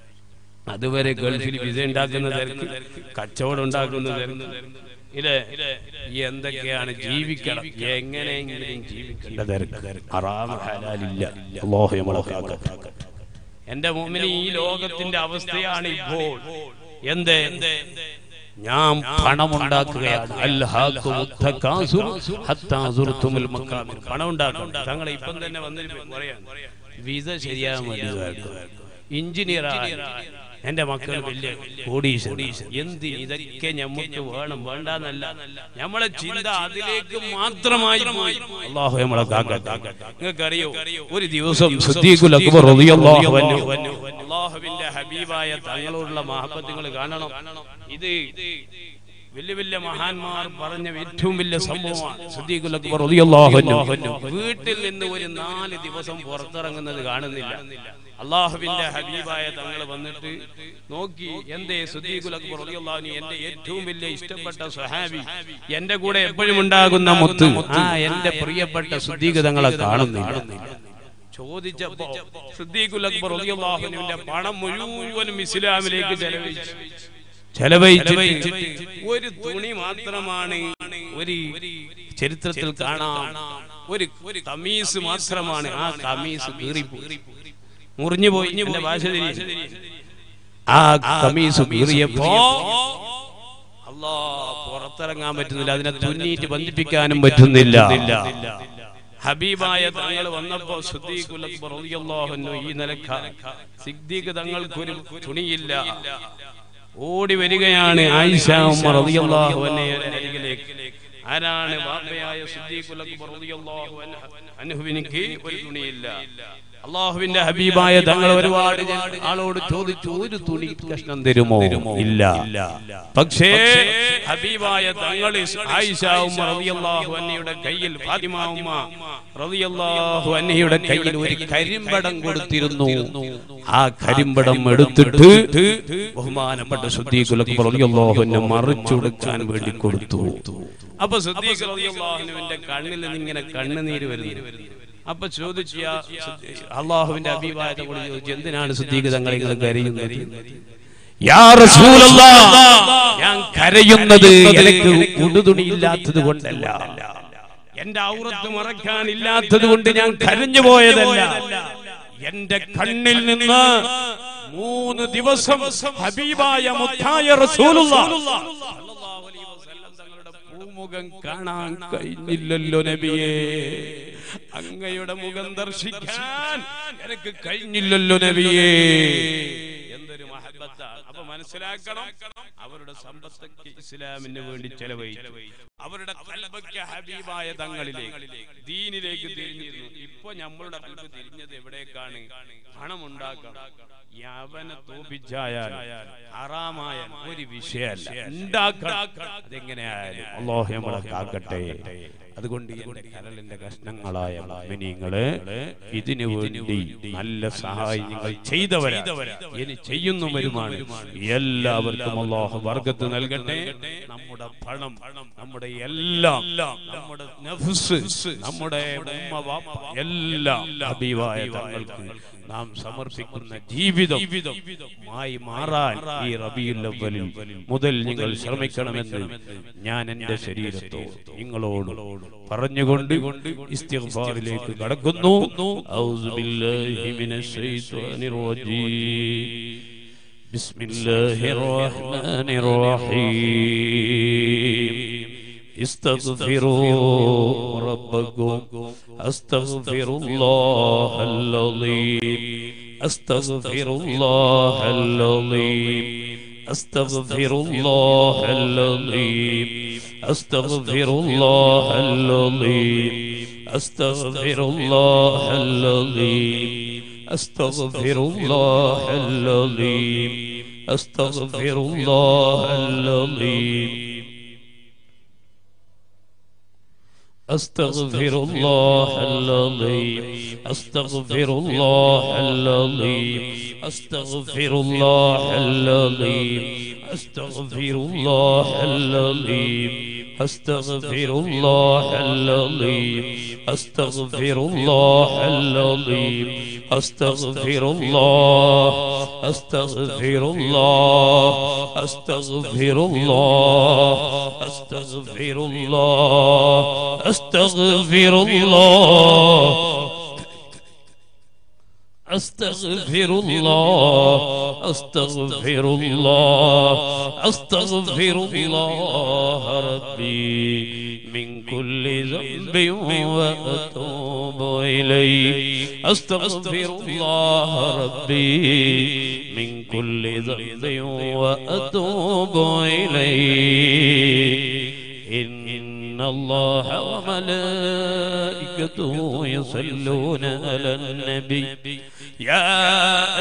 അതുവരെ ഗൾഫിൽ വിസ ഉണ്ടാക്കുന്ന തിരക്ക് കച്ചവടം ഉണ്ടാക്കുന്ന തിരക്ക് ഇല്ലേ എന്തൊക്കെയാണ് ജീവിക്കണം എങ്ങനെയെങ്കിലും ജീവിക്കേണ്ട തിരക്ക് ഹറാം ഹലാലില്ല അല്ലാഹു നമ്മളെ കാക്കട്ടെ എന്റെ മുമ്പിൽ ഈ ലോകത്തിന്റെ അവസ്ഥയാണ് ഇപ്പോൾ എന്ത് ഞാൻ പണമുണ്ടാക്കുകയാണ് അൽഹാഖു മുത്തകാസുർ ഹത്താ സുർതുമുൽ മക്കാമിർ പണം ഉണ്ടാക്കണം തങ്ങൾ ഇപ്പം തന്നെ വന്നിട്ട് പറയാൻ വിസ ശരിയാകാൻ വേണ്ടി എഞ്ചിനീയർ എന്റെ മക്കൾ വലിയ കോടീശ്വരൻ എന്ത് ഇതൊക്കെ ഞമ്മക്ക് വേണം വേണ്ടെന്നല്ല നമ്മളെ ചിന്ത അതിലേക്ക് മാത്രമായി പോയി അള്ളാഹു നമ്മളെ കാക്കട്ടെ നിങ്ങൾക്കറിയോ ഒരു ദിവസം സിദ്ദീഖുൽ അക്ബർ റളിയല്ലാഹു അൻഹു അള്ളാഹുവിന്റെ ഹബീബായ തങ്ങളോടുള്ള മഹബത്തുകൾ കാണണം ഇത് വലിയ വലിയ മഹാന്മാർ പറഞ്ഞ ഏറ്റവും വലിയ സംഭവമാണ് സിദ്ദീഖുൽ അക്ബർ റളിയല്ലാഹു അൻഹു വീട്ടിൽ നിന്ന് ഒരു നാല് ദിവസം പുറത്തിറങ്ങുന്നത് കാണുന്നില്ല അള്ളാഹുവിന്റെ ഹബീബായ തങ്ങൾ വന്നിട്ട് നോക്കി എന്തേ സുദ്ദീഖുൽ അക്ബർ റളിയല്ലാഹു അൻഹു എന്റെ ഏറ്റവും വലിയ ഇഷ്ടപ്പെട്ട സ്വഹാബി എന്റെ കൂടെ എപ്പോഴും ഉണ്ടാകുന്ന മുത്ത് ആ എന്റെ പ്രിയപ്പെട്ട സുദ്ദീഖ് തങ്ങളെ കാണുന്നില്ല ചോദിച്ചപ്പോ സിദ്ദീഖുൽ അക്ബർ റളിയല്ലാഹു അൻഹുവിന്റെ പണം മുഴുവനും ഇസ്ലാമിലേക്ക് ചെലവഴിച്ചു ചെലവഴിച്ചിട്ട് ഒരു തുണി മാത്രമാണ് ഒരു ചരിത്രത്തിൽ കാണാം ഒരു കമീസ് മാത്രമാണ് ആ കമീസ് കീറിപ്പോയി മുറിഞ്ഞു പോയി എന്റെ ഭാഷ തിരിച്ചു ആ കമീസ് കീറിയപ്പോ അല്ലാ പുറത്തിറങ്ങാൻ പറ്റുന്നില്ല അതിനെ തുന്നിയിട്ട് ബന്ധിപ്പിക്കാനും പറ്റുന്നില്ല ഹബീബായ തങ്ങൾ വന്നപ്പോ സിദ്ദീഖുൽ അക്ബർ റളിയല്ലാഹു അൻഹു ഈ നിലക്ക സിദ്ദീഖ് തങ്ങൾക്കൊരു തുണിയില്ല ഓടി വരികയാണ് ആയിഷ ഉമ്മ റളിയല്ലാഹു അൻഹയുടെ അരികിലേക്ക് ആരാണ് ബാപ്പയായ സിദ്ദീഖുൽ അക്ബർ റളിയല്ലാഹു അൻഹുവിനിക്ക് ഒരു തുണിയില്ല അള്ളാഹുവിന്റെ ഹബീബായ തങ്ങൾ ഒരുപാട് ജന- ആളോട് ചോദിച്ചു ഒരു തുണി കഷ്ണം തരുമോ ഇല്ല പക്ഷേ ഹബീബായ തങ്ങൾ ആയിഷ ഉമ്മ റളിയല്ലാഹു അൻഹയുടെ കയ്യിൽ ഫാത്തിമ ഉമ്മ റളിയല്ലാഹു അൻഹയുടെ കയ്യിൽ ഒരു കരിമ്പടം കൊടുത്തിരുന്നു ആ കരിമ്പടം എടുത്തിട്ട് ബഹുമാനപ്പെട്ട സുദ്ദീഖുൽ അക്ബർ റളിയല്ലാഹു അൻഹു മറിച്ചു കൊടുക്കാൻ വേണ്ടി കൊടുത്തു അപ്പൊ സുദ്ദീഖ് റളിയല്ലാഹു അൻഹുവിന്റെ കണ്ണിൽ നിന്ന് ഇങ്ങനെ കണ്ണുനീര് വരുന്നു അപ്പൊ ചോദിച്ചു "യാ സുദ്ദീ- അള്ളാഹുവിന്റെ അഭിപ്രായത്തെ കൂടി ചോദിച്ചു എന്തിനാണ് സുദ്ദീഖ് തങ്ങൾ നിങ്ങൾ കരയുന്നത് യാ റസൂലല്ലാഹ്, ഞാൻ കരയുന്നത് എനിക്ക് ഉടുതുണിയില്ലാത്തത് കൊണ്ടല്ല എന്റെ ഔറത്ത് മറക്കാൻ ഇല്ലാത്തത് കൊണ്ട് ഞാൻ കരഞ്ഞു പോയതല്ല എന്റെ കണ്ണിൽ നിന്ന് മൂന്ന് ദിവസം ഹബീബായ മുത്തായ റസൂലുള്ളാഹ് സല്ലല്ലാഹു അലൈഹി വസല്ലം തങ്ങളുടെ പൂമുഖം കാണാൻ കഴിഞ്ഞില്ലല്ലോ നബിയേ അങ്ങയുടെ മുഖം ദർശിക്കാൻ എനിക്ക് കഴിഞ്ഞില്ലല്ലോ നബിയേ എന്തൊരു മഹബത്താണ് അപ്പൊ മനസ്സിലാക്കണം അവരുടെ സമ്പത്തൊക്കെ ഇസ്ലാമിന് വേണ്ടി ചെലവഴിച്ചു അവരുടെ കൽബയ്ക്ക് ഹബീബായ തങ്ങളിലേക്ക് ദീനിലേക്ക് തിരിഞ്ഞിരുന്നു ഇപ്പൊ നമ്മളുടെ കൽബ് തിരിഞ്ഞത് എവിടേക്കാണ് പണമുണ്ടാക്കണം യവനെ തോപ്പിച്ചായാൽ ഹറാമായ ഒരു വിഷയമല്ല ഉണ്ടാക്കണം അതെങ്ങനെയായാലും അള്ളാഹു നമ്മളെ കാക്കട്ടെ അതുകൊണ്ട് എന്റെ കരളിന്റെ കഷ്ണങ്ങളായ മുഅ്മിനീങ്ങളെ ഇതിനു വേണ്ടി നല്ല സഹായം നിങ്ങൾ ചെയ്തവരാ ഇനി ചെയ്യുന്നവരുമാണ് എല്ലാവർക്കും അള്ളാഹു വർഗത്ത് നൽകട്ടെ നമ്മുടെ പണം നമ്മുടെ എല്ലാം നമ്മുടെ നഫ്സ് നമ്മുടെ ഉമ്മ വാപ്പ എല്ലാം ഹബീബായ തങ്ങൾക്ക് നാം സമർപ്പിക്കുന്ന ജീവിതം മായി മാറാൻ ഈ റബിയുൽ അവ്വലിൽ മുതൽ നിങ്ങൾ ശ്രമിക്കണമെന്ന് ഞാൻ എന്റെ ശരീരത്തോട് നിങ്ങളോട് പറഞ്ഞുകൊണ്ട് ഇസ്തിഗ്ഫാറിലേക്ക് കടക്കുന്നു ഔസു ബില്ലാഹി മിനശ് ശൈത്വാനിർ റജീം ബിസ്മില്ലാഹിർ റഹ്മാനിർ റഹീം استغفروا ربكم استغفر الله العظيم استغفر الله العظيم استغفر الله العظيم استغفر الله العظيم استغفر الله العظيم استغفر الله العظيم استغفر الله العظيم أستغفر الله العظيم أستغفر الله العظيم أستغفر الله العظيم أستغفر الله العظيم أستغفر الله العظيم أستغفر الله العظيم أستغفر الله أستغفر الله أستغفر الله أستغفر الله أستغفر الله أستغفر الله أستغفر الله أستغفر الله ربي من كل ذنب وأتوب إليه أستغفر الله ربي من كل ذنب وأتوب إليه إن الله وملائكته يصلون على النبي يا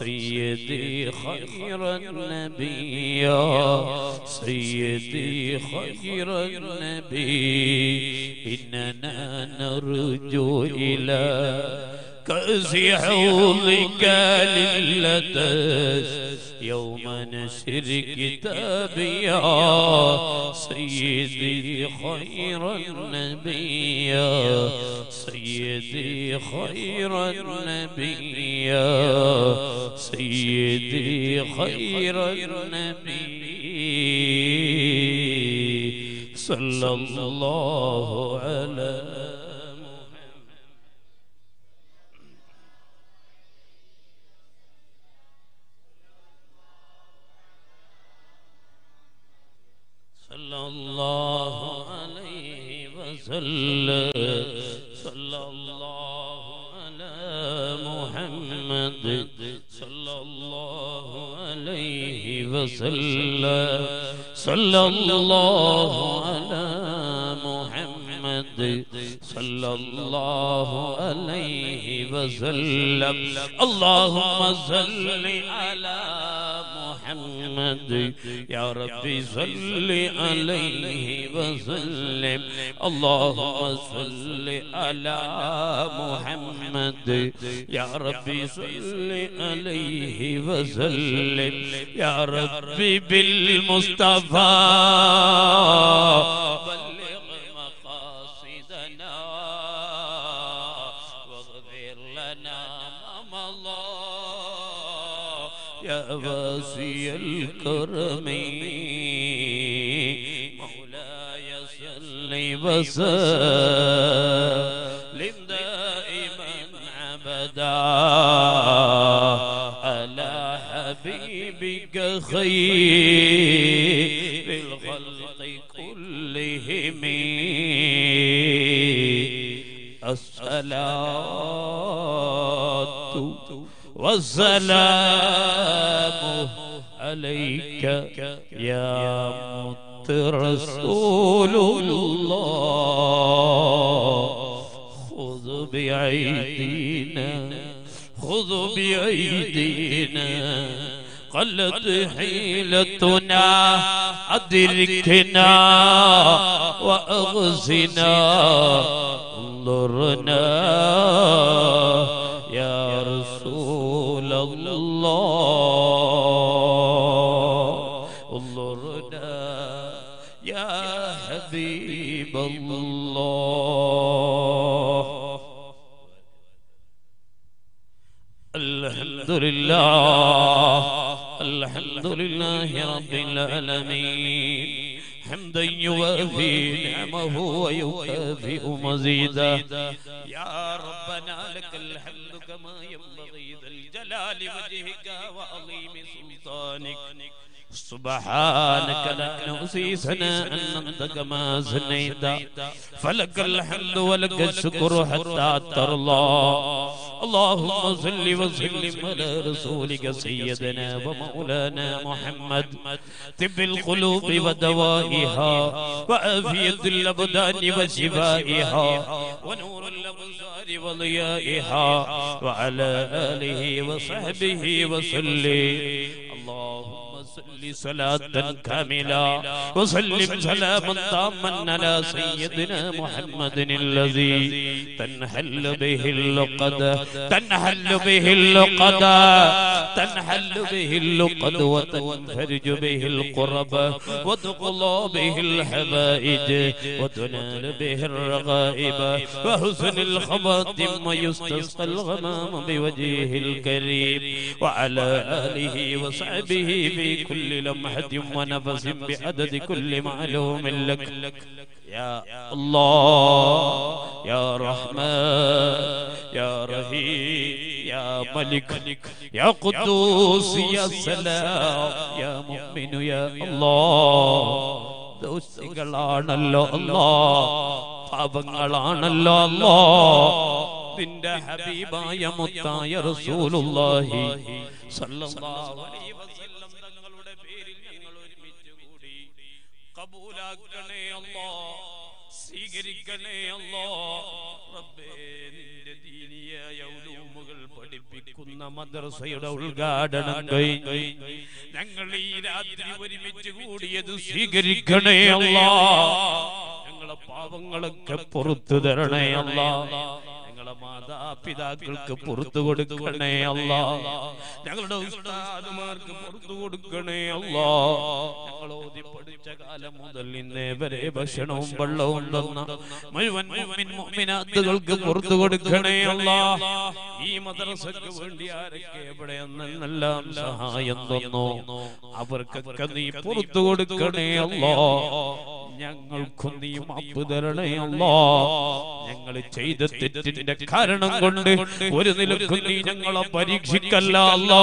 سيدي خير النبي يا سيدي خير النبي إننا نرجو إلى كأس حوضك للتس يوم نشر كتابي يا سيدي خير النبي يا سيدي خير النبي يا سيدي خير النبي صلى الله على محمد صلى الله عليه وسلم صلى الله على محمد صلى الله عليه وسلم صلى الله على محمد صلى الله عليه وسلم اللهم صل على محمد يا ربي صل عليه وسلم اللهم صل على محمد يا ربي صل عليه وسلم يا ربي بالمصطفى بلغ مقاصدنا واغفر لنا ما مضى يا واسي الكرم مولاي صل وسلم دائما ابدا على حبيبك خير الخلق كلهم الصلاة والسلام عليك يا مت رسول الله خذ بأيدينا خذ بأيدينا قلت حيلتنا أدركنا وأغزنا انظرنا يا رسول الله انظرنا يا حبيب الله الحمد لله الحمد لله رب العالمين حمدا يوافي نعمه ويكافئ مزيدا يا ربنا لك الحمد كما ينبغي ذا الجلال وجهك وعظيم سلطانك سبحانك لا نحصي ثناء انت كما ثنيت فلك الحمد ولك الشكر حتى ترضى اللهم صل وسلم على رسولك سيدنا ومولانا محمد طب القلوب ودوائها وعافية الأبدان وشفائها ونور الأبصار وضيائها وعلى آله وصحبه وسلم اللهم صل صلاة كاملة وسلم سلاما تاما على سيدنا محمد الذي تنحل به اللقد تنحل به اللقد تنحل به اللقد وتنفرج به القرب وتقضى به الحبائج وتنال به الرغائب وحسن الخواتم ويستسقى الغمام بوجهه الكريم وعلى آله وصحبه في كل لمحة ونفس بعدد كل معلوم لك يا الله يا رحمن يا رحيم يا ملك يا قدوس يا سلام يا مؤمن يا الله ദോഷികളാണല്ലോ അല്ലോ പാപങ്ങളാണല്ലോ അല്ലോ നിന്റെ ഹബീബായ മുത്തായ റസൂലുള്ളാഹി സല്ലല്ലാഹു അലൈഹി വസല്ലം തങ്ങളുടെ പേരിൽ ഞങ്ങൾ ഒരുമിച്ച് കൂടി കബൂലാക്കണേ അല്ലോ സ്വീകരിക്കണേ അല്ലോ റബ്ബേ നിന്റെ ദീനിയായ ഉലൂമുകൾ പഠിപ്പിക്കും പഠിപ്പിക്കുന്ന മദ്രസയുടെ ഉദ്ഘാടനം കഴിഞ്ഞ് ഞങ്ങൾ ഈ രാത്രി ഒരുമിച്ച് കൂടിയത് സ്വീകരിക്കണേ അല്ലാ ഞങ്ങളെ പാവങ്ങളൊക്കെ പുറത്തു തരണേ അല്ലാ ഞങ്ങളെ മാതാപിതാക്കൾക്ക് പുറത്തു കൊടുക്കണേ അല്ലാ ഞങ്ങളുടെ ഉസ്താദുമാർക്ക് പുറത്തു കൊടുക്കണേ അല്ലാ ഞങ്ങൾ ഓതി പഠിച്ച കാലം മുതൽ ഇന്നേ വരെ ഭക്ഷണവും വെള്ളവും തന്ന മുഴുവൻ മുഅ്മിൻ മുഅ്മിനാത്തുകൾക്ക് പുറത്തു കൊടുക്കണേ അല്ലാ ഈ മദ്രസക്ക് വേണ്ടി ആരൊക്കെ എവിടെ നിന്നെല്ലാം സഹായം തന്നോ അവർക്കൊക്കെ നീ പുറത്തു കൊടുക്കണേ അല്ലാ ഞങ്ങൾക്കും നീ മാപ്പ് തരണേ അല്ലാ ഞങ്ങൾ ചെയ്ത തെറ്റിന്റെ കാരണം കൊണ്ട് ഒരു നിലക്കും നീ ഞങ്ങളെ പരീക്ഷിക്കല്ല അല്ലാ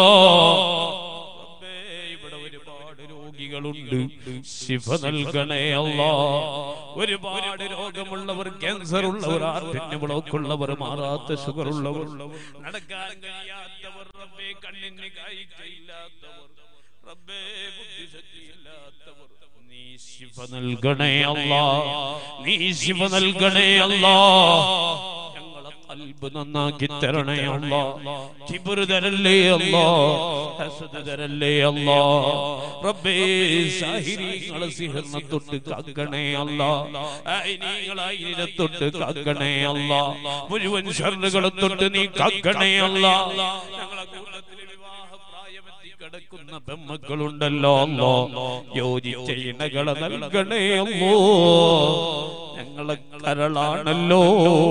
റബ്ബേ, ഇവിടെ ഒരുപാട് രോഗികളുണ്ട് ശിഫ നൽകണേ അല്ലാ ഒരുപാട് രോഗമുള്ളവർ ക്യാൻസർ ഉള്ളവർ ആർട്ടിന് ബ്ലോക്ക് ഉള്ളവർ മാറാത്ത ഷുഗർ ഉള്ളവർ നടക്കാൻ കഴിയാത്തവർ റബ്ബേ കണ്ണിന് കാഴ്ചയില്ലാത്തവർ റബ്ബേ ബുദ്ധിശക്തിയില്ലാത്തവർ നീ ശിഫ നൽകണേ അല്ലാ നീ ശിഫ നൽകണേ അല്ലാ ഞങ്ങളെ കൽബ് നന്നാക്കി തരണേ അല്ലാ കിബർ തരല്ലേ അല്ലാ ഹസദ് തരല്ലേ അല്ലാ റബ്ബേ സാഹിരീങ്ങളെ സിഹറിനെ തൊട്ട് കാക്കണേ അല്ലാ ഐനീങ്ങളെ ഐനിനെ തൊട്ട് കാക്കണേ അല്ലാ മുഴുവൻ ഷർറുകളെ തൊട്ട് നീ കാക്കണേ അല്ലാ ഞങ്ങളെ കൂട്ടത്തിൽ വിവാഹ പ്രായമെത്തി കിടക്കുന്ന പെമ്മക്കളുണ്ടല്ലോ അല്ലോ യോജിച്ച ഇണകളെ നൽകണേ അല്ലോ ഞങ്ങളെ കരളാണല്ലോ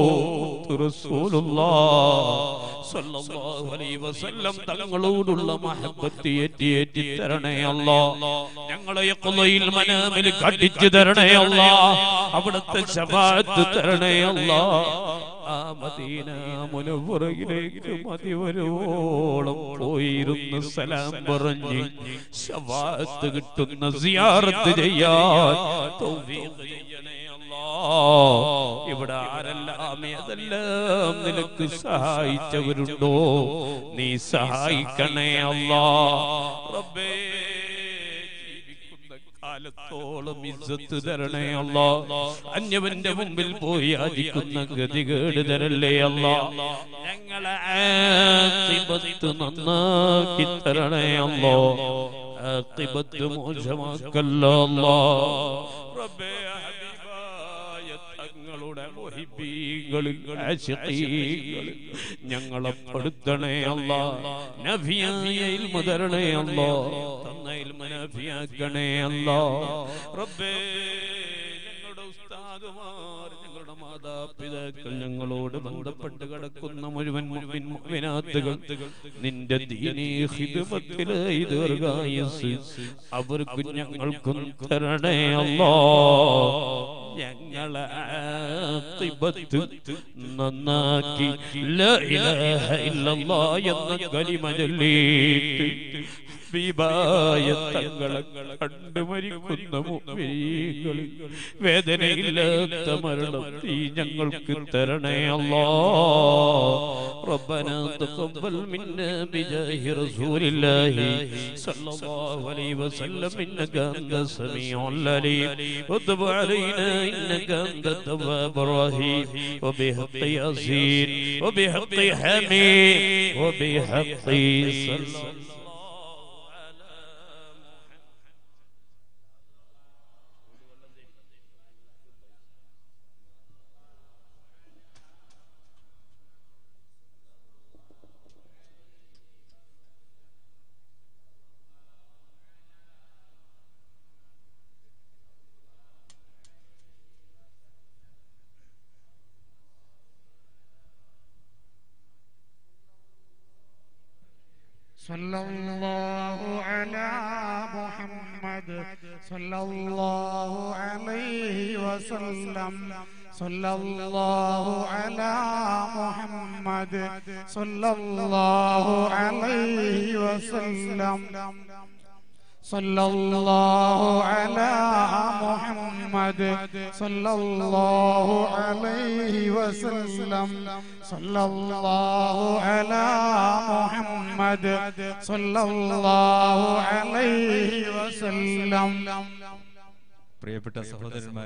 റസൂലുള്ളാ സ്വല്ലല്ലാഹു അലൈഹി വസല്ലം തങ്ങളോടുള്ള മഹബത്ത് ഏറ്റി ഏറ്റി തരണേ അല്ലാ ഞങ്ങളെ യഖ്ലയിൽ മനാമിൽ കടിച്ചു തരണേ അല്ലാ അവിടുത്തെ ശഫാഅത്ത് തരണേ അല്ലാ ആ മദീന മുനവറയിലേക്ക് മതി വരുവോളം പോയിരുന്ന് സലാം പറഞ്ഞ് ശവാത്ത് കിട്ടുന്ന സിയാറത്ത് ചെയ്യാൻ തൗഫീഖ് ചെയ്യണേ അല്ലാ. ഇവിടെ ആരെല്ലാം ഏതെല്ലാം നിനക്ക് സഹായിച്ചവരുണ്ടോ നീ സഹായിക്കണേ അല്ലാ റബ്ബേ ജീവിക്കുന്ന കാലത്തോളം ഇസ്സത്ത് തരണേ അല്ലാ അന്യവന്റെ മുമ്പിൽ പോയി യാചിക്കുന്ന ഗതികേട് തരല്ലേ അല്ലാ ഞങ്ങളെ ആഖിബത്ത് നന്നാക്കി തരണേ അല്ലോ ആഖിബത്ത് മോശമാക്കല്ലോ അല്ലാ റബ്ബേ ഹബീബായ തങ്ങളുടെ മുഹിബീങ്ങളിൽ ആശിഖീങ്ങളിൽ ഞങ്ങളെ പെടുത്തണേ അല്ലാ നബിയായ ഇൽമ തരണേ അല്ലാ തന്ന ഇൽമ നബിയാക്കണേ അല്ലാ റബ്ബേ ഞങ്ങളുടെ ഉസ്താദുമാർ ഞങ്ങളുടെ മാതാപിതാക്കൾ ഞങ്ങളോട് ബന്ധപ്പെട്ട് കിടക്കുന്ന മുഴുവൻ മുഅ്മിൻ മുഅ്മിനാത്തുകൾ നിന്റെ ദീനീ ഖിദ്മത്തിലായി ദീർഘായുസ് അവർക്കും ഞങ്ങൾക്കും തരണേ അല്ലാ ഞങ്ങളെ ആഖിബത്ത് നന്നാക്കി ലാ ഇലാഹ ഇല്ലല്ലാ എന്ന കലിമ ചൊല്ലിയിട്ട് ഹബീബായ തങ്ങളെ കണ്ടു മരിക്കുന്ന മുഅ്മിനീങ്ങൾ വേദനയില്ലാത്ത മരണം നീ ഞങ്ങൾക്ക് തരണേ അല്ലാ ربنا تقبل منا بجاه رسول الله صلى الله عليه وسلم انك انت السميع العليم وتب علينا انك انت التواب الرحيم وبحق ياسين وبحق حميد وبحق صلى الله على صلى الله على محمد صلى الله عليه وسلم صلى الله على محمد صلى الله عليه وسلم صلى الله على محمد صلى الله عليه وسلم صلى الله على محمد صلى الله عليه وسلم പ്രിയപ്പെട്ട സഹോദരന്മാർ